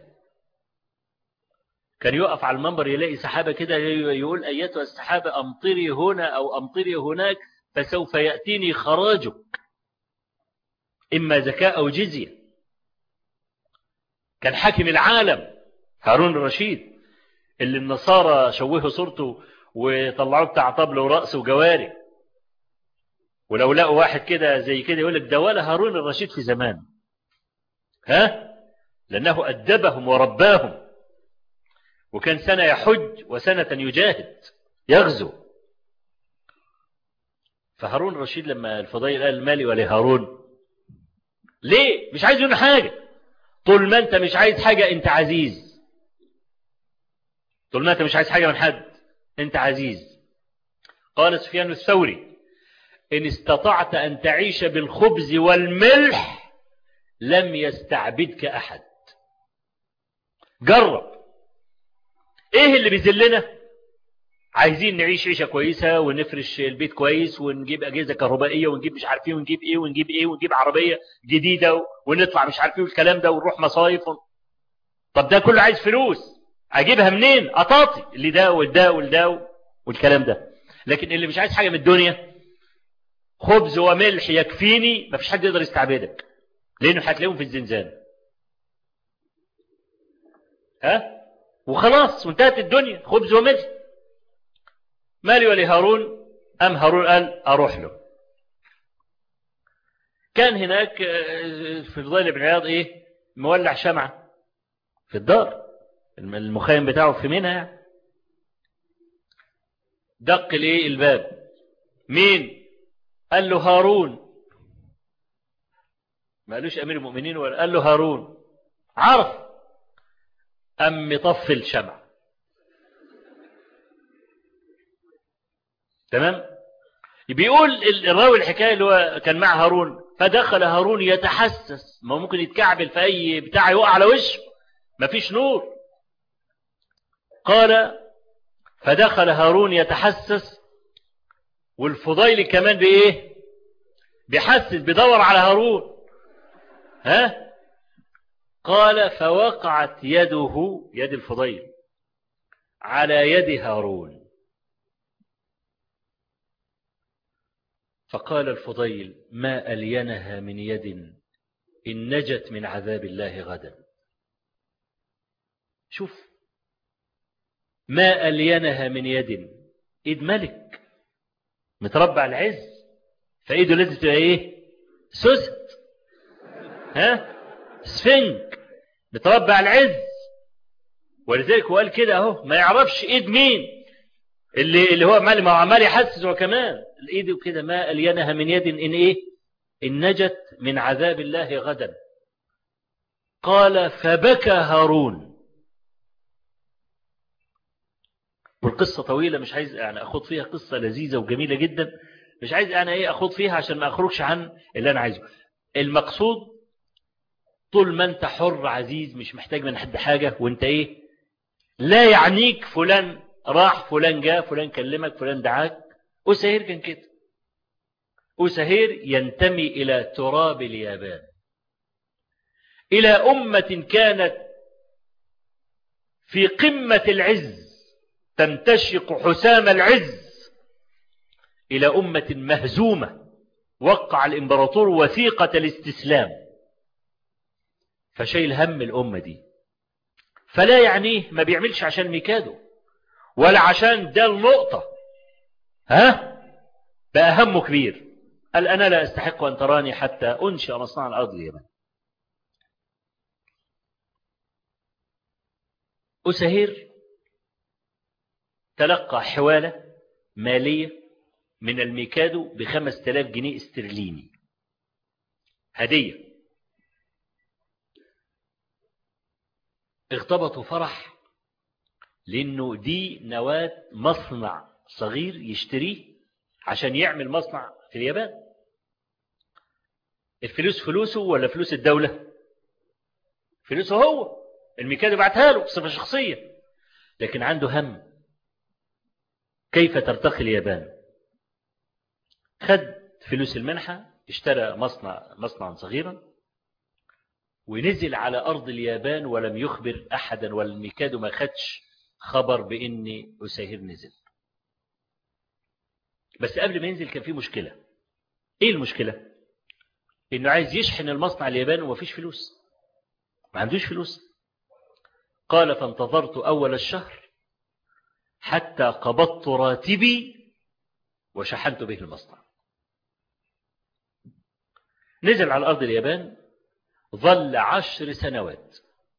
[SPEAKER 2] كان يقف على المنبر يلاقي سحابة كده يقول أيتها السحابة أمطري هنا أو أمطري هناك فسوف يأتيني خراجك إما زكاة أو جزية كان حاكم العالم هارون الرشيد اللي النصارى شوهوا صورته وطلعوه بتاع طبل ورأس وجواري ولو لقوا واحد كده زي كده يقول لك ده ولا هارون الرشيد في زمان ها لأنه أدبهم ورباهم وكان سنة يحج وسنة يجاهد يغزو فهارون الرشيد لما الفضيل قال مالي ولهارون ليه مش عايز منه حاجة طول ما انت مش عايز حاجة انت عزيز طول ما انت مش عايز حاجة من حد انت عزيز قال سفيان الثوري ان استطعت ان تعيش بالخبز والملح لم يستعبدك احد جرب ايه اللي بيذلنا عايزين نعيش عيشة كويسة ونفرش البيت كويس ونجيب أجهزة كهربائية ونجيب مش عارف ايه ونجيب ايه ونجيب ايه ونجيب عربية جديدة ونطلع مش عارف ايه والكلام ده ونروح مصايف طب ده كله عايز فلوس اجيبها منين اطاطي اللي ده والده والده والكلام ده لكن اللي مش عايز حاجه من الدنيا خبز وملح يكفيني مفيش حد يقدر يستعبدك لانه هتلاقيهم في الزنزانه ها وخلاص وانتهت الدنيا خبز وملح مالي ولهارون أم هارون قال أروح له كان هناك في الفضيل بن عياض إيه مولع شمعة في الدار المخيم بتاعه في منى يعني دق الايه الباب مين قال له هارون ما قالوش امير المؤمنين ولا قال له هارون عرف ام مطفي الشمع تمام بيقول الراوي الحكايه اللي هو كان مع هارون فدخل هارون يتحسس ما ممكن يتكعبل في اي بتاع يقع على وشه مفيش نور قال فدخل هارون يتحسس والفضيل كمان بايه بيحسس بيدور على هارون ها قال فوقعت يده يد الفضيل على يد هارون فقال الفضيل ما ألينها من يد إن نجت من عذاب الله غدا شوف ما ألينها من يد إيد ملك متربع العز فإيده لازم تبقى إيه سوست ها سفنج متربع العز ولذلك هو قال كده اهو ما يعرفش ايد مين اللي اللي هو عمال ما هو عمال يحسس هو كمان الايد كده ما الينها من يد ان ايه ان نجت من عذاب الله غدا قال فبكى هارون والقصة طويلة مش عايز يعني أخوض فيها قصة لذيذة وجميلة جدا مش عايز أنا إيه أخوض فيها عشان ما أخرجش عن اللي أنا عايزه المقصود طول ما أنت حر عزيز مش محتاج من حد حاجة وأنت إيه لا يعنيك فلان راح فلان جاء فلان كلمك فلان دعاك أسهير كان كده أسهير ينتمي إلى تراب اليابان إلى أمة كانت في قمة العز تنتشق حسام العز إلى أمة مهزومة وقع الإمبراطور وثيقة الاستسلام فشيل هم الأمة دي فلا يعنيه ما بيعملش عشان ميكادو ولا عشان ده النقطة ها بقى همه كبير قال أنا لا أستحق أن تراني حتى أنشئ مصنع الأرض اليمن أسهير تلقى حوالة مالية من الميكادو بخمس تلاف جنيه استرليني هدية اغتبطوا فرح لأنه دي نواة مصنع صغير يشتريه عشان يعمل مصنع في اليابان الفلوس فلوسه ولا فلوس الدولة فلوسه هو الميكادو بعتها له بصفة شخصية لكن عنده هم كيف ترتقي اليابان خد فلوس المنحة اشترى مصنع مصنعا صغيرا ونزل على أرض اليابان ولم يخبر أحدا والميكادو ما خدش خبر بإن أساهر نزل بس قبل ما ينزل كان في مشكلة إيه المشكلة؟ إنه عايز يشحن المصنع الياباني ومفيش فلوس ما عندوش فلوس قال فانتظرت أول الشهر حتى قبضت راتبي وشحنت به المصنع نزل على أرض اليابان ظل عشر سنوات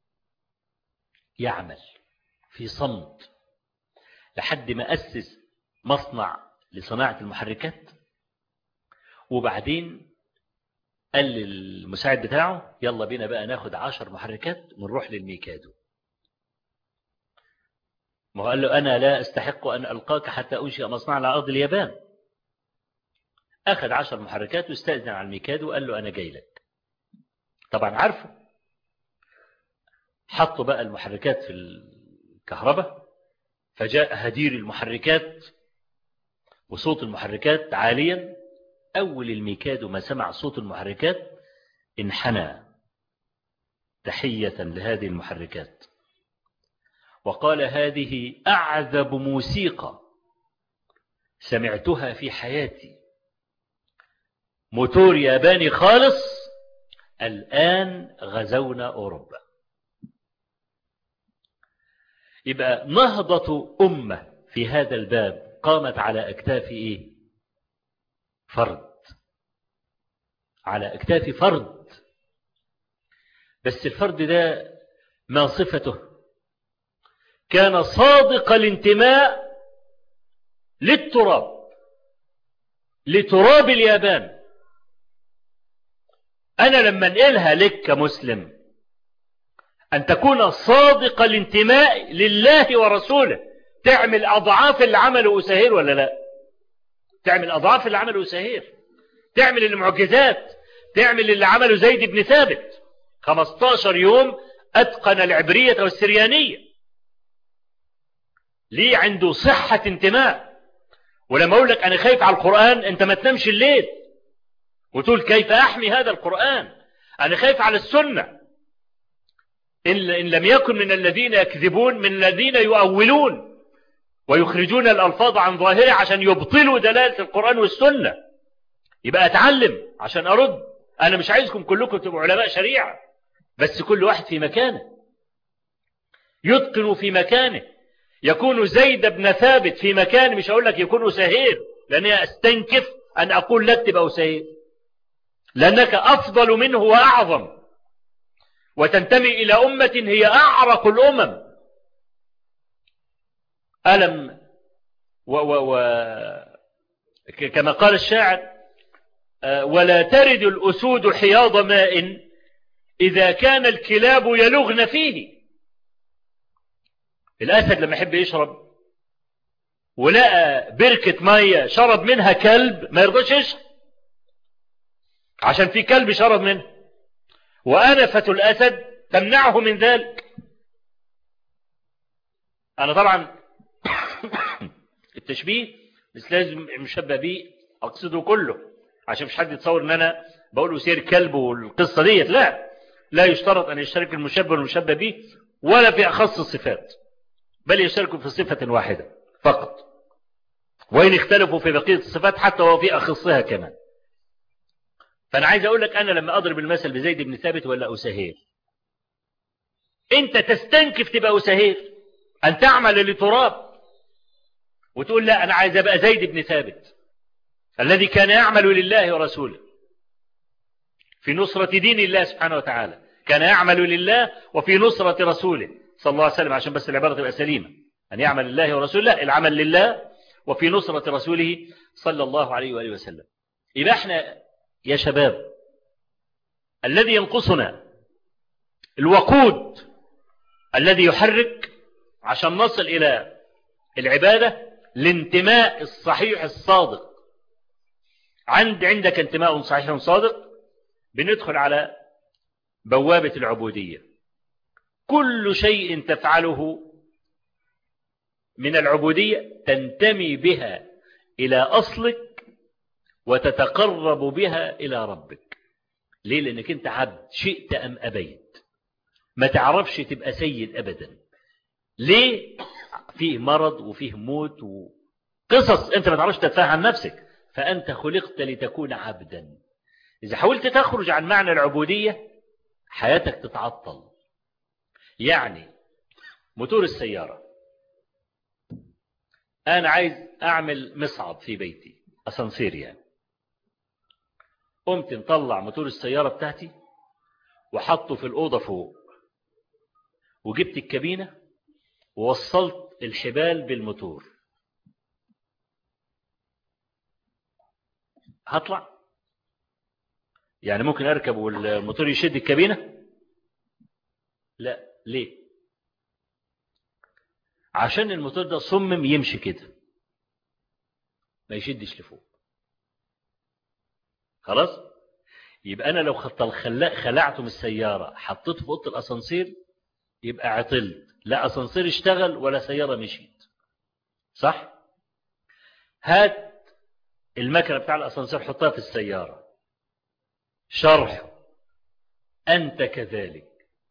[SPEAKER 2] يعمل في صمت لحد ما أسس مصنع لصناعة المحركات وبعدين قال للمساعد بتاعه يلا بينا بقى ناخد عشر محركات ونروح للميكادو ما هو قال له أنا لا أستحق أن ألقاك حتى أنشئ مصنع على أرض اليابان أخذ عشر محركات واستأذن على الميكادو وقال له أنا جاي لك طبعا عارفه حطوا بقى المحركات في الكهرباء فجاء هدير المحركات وصوت المحركات عاليا أول الميكادو ما سمع صوت المحركات انحنى تحية لهذه المحركات وقال هذه أعذب موسيقى سمعتها في حياتي موتور ياباني خالص الآن غزونا أوروبا يبقى نهضة أمة في هذا الباب قامت على أكتاف إيه فرد على أكتاف فرد بس الفرد ده ما صفته كان صادق الانتماء للتراب لتراب اليابان أنا لما انقلها لك كمسلم أن تكون صادق الانتماء لله ورسوله تعمل أضعاف اللي عمله أساهير ولا لا تعمل أضعاف اللي عمله أساهير تعمل المعجزات تعمل اللي عمله زيد بن ثابت 15 يوم أتقن العبرية والسريانية ليه عنده صحة انتماء ولما أقول لك أنا خايف على القرآن أنت ما تنامش الليل وتقول كيف أحمي هذا القرآن أنا خايف على السنة إن, إن لم يكن من الذين يكذبون من الذين يؤولون ويخرجون الألفاظ عن ظاهره عشان يبطلوا دلالة القرآن والسنة يبقى أتعلم عشان أرد أنا مش عايزكم كلكم تبقوا علماء شريعة بس كل واحد في مكانه يتقن في مكانه يكون زيد بن ثابت في مكان مش هقول لك يكون أسهير لأني أستنكف أن أقول لك تبقى أسهير لأنك أفضل منه وأعظم وتنتمي إلى أمة هي أعرق الأمم ألم و و و كما قال الشاعر ولا ترد الأسود حياض ماء إذا كان الكلاب يلغن فيه الأسد لما يحب يشرب ولقى بركة مية شرب منها كلب ما يرضاش يشرب عشان في كلب شرب منه وأنفة الأسد تمنعه من ذلك أنا طبعا التشبيه مش لازم مشبه بيه أقصده كله عشان مش حد يتصور ان انا بقول سير كلب والقصة ديت لا لا يشترط ان يشترك المشبه والمشبه به ولا في اخص الصفات بل يشتركوا في صفة واحدة فقط وإن اختلفوا في بقية الصفات حتى وفي أخصها كمان فأنا عايز أقول لك أنا لما أضرب المثل بزيد بن ثابت ولا أسهير أنت تستنكف تبقى أسهير أن تعمل لتراب وتقول لا أنا عايز أبقى زيد بن ثابت الذي كان يعمل لله ورسوله في نصرة دين الله سبحانه وتعالى كان يعمل لله وفي نصرة رسوله صلى الله عليه وسلم عشان بس العبارة تبقى سليمة أن يعمل لله ورسوله لا العمل لله وفي نصرة رسوله صلى الله عليه وآله وسلم يبقى احنا يا شباب الذي ينقصنا الوقود الذي يحرك عشان نصل إلى العبادة الانتماء الصحيح الصادق عند عندك انتماء صحيح صادق بندخل على بوابة العبودية كل شيء تفعله من العبودية تنتمي بها إلى أصلك وتتقرب بها إلى ربك ليه لأنك أنت عبد شئت أم أبيت ما تعرفش تبقى سيد أبدا ليه فيه مرض وفيه موت وقصص أنت ما تعرفش تدفعها عن نفسك فأنت خلقت لتكون عبدا إذا حاولت تخرج عن معنى العبودية حياتك تتعطل يعني موتور السيارة أنا عايز أعمل مصعد في بيتي أسانسير يعني قمت نطلع موتور السيارة بتاعتي وحطه في الأوضة فوق وجبت الكابينة ووصلت الحبال بالموتور هطلع يعني ممكن أركب والموتور يشد الكابينة لا ليه عشان الموتور ده صمم يمشي كده ما يشدش لفوق خلاص يبقى انا لو خط الخلاق خلعته من السياره حطيته في اوضه الاسانسير يبقى عطلت لا اسانسير اشتغل ولا سياره مشيت صح هات المكنه بتاع الاسانسير حطها في السياره شرح انت كذلك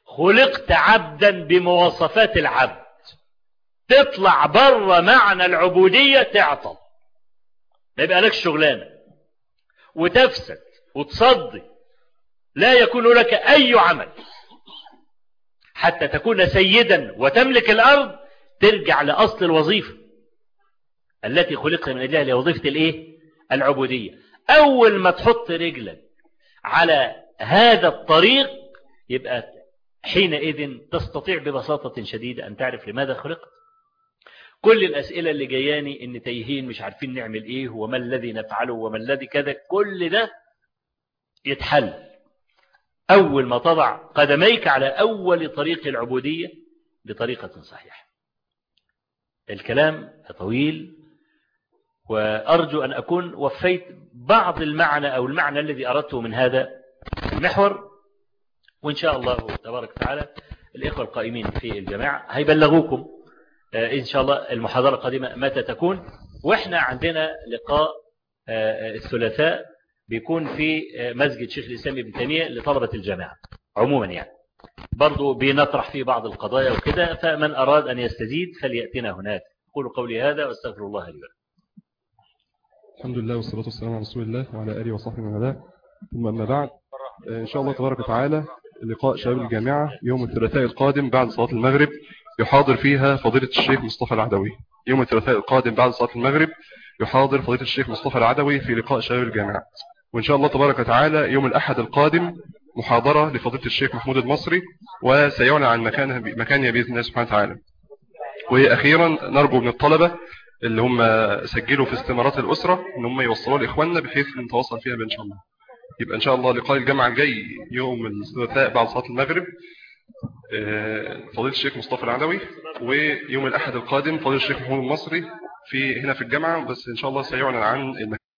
[SPEAKER 2] خلقت عبدا بمواصفات العبد تطلع بره معنى العبودية تعطل ما يبقى لك شغلانة وتفسد وتصدي لا يكون لك أي عمل حتى تكون سيدا وتملك الأرض ترجع لأصل الوظيفة التي خلقت من أجلها لوظيفة الإيه؟ العبودية أول ما تحط رجلك على هذا الطريق يبقى حينئذ تستطيع ببساطة شديدة أن تعرف لماذا خلقت كل الأسئلة اللي جياني إن تيهين مش عارفين نعمل إيه وما الذي نفعله وما الذي كذا كل ده يتحل أول ما تضع قدميك على أول طريق العبودية بطريقة صحيحة الكلام طويل وأرجو أن أكون وفيت بعض المعنى أو المعنى الذي أردته من هذا المحور وإن شاء الله تبارك وتعالى الإخوة القائمين في الجماعة هيبلغوكم إن شاء الله المحاضرة القادمة متى تكون وإحنا عندنا لقاء الثلاثاء بيكون في مسجد شيخ الإسلام ابن تيمية لطلبة الجامعة عموما يعني برضو بنطرح فيه بعض القضايا وكده فمن أراد أن يستزيد فليأتنا هناك أقول قولي هذا واستغفر الله لي ولكم
[SPEAKER 3] الحمد لله والصلاة والسلام على رسول الله وعلى آله وصحبه ومن والاه ثم أما بعد إن شاء الله تبارك وتعالى لقاء شباب الجامعة يوم الثلاثاء القادم بعد صلاة المغرب يحاضر فيها فضيلة الشيخ مصطفى العدوي يوم الثلاثاء القادم بعد صلاة المغرب يحاضر فضيلة الشيخ مصطفى العدوي في لقاء شباب الجامعة وإن شاء الله تبارك وتعالى يوم الأحد القادم محاضرة لفضيلة الشيخ محمود المصري وسيعلن عن مكانها مكانها بإذن الله سبحانه وتعالى وأخيرا نرجو من الطلبة اللي هم سجلوا في استمارات الأسرة ان هم يوصلوا لإخواننا بحيث نتواصل فيها بإن شاء الله يبقى إن شاء الله لقاء الجامعة الجاي يوم الثلاثاء بعد صلاة المغرب فضيلة الشيخ مصطفى العدوي ويوم الأحد القادم فضيلة الشيخ محمود المصري في هنا في الجامعة بس إن شاء الله سيعلن عن المكان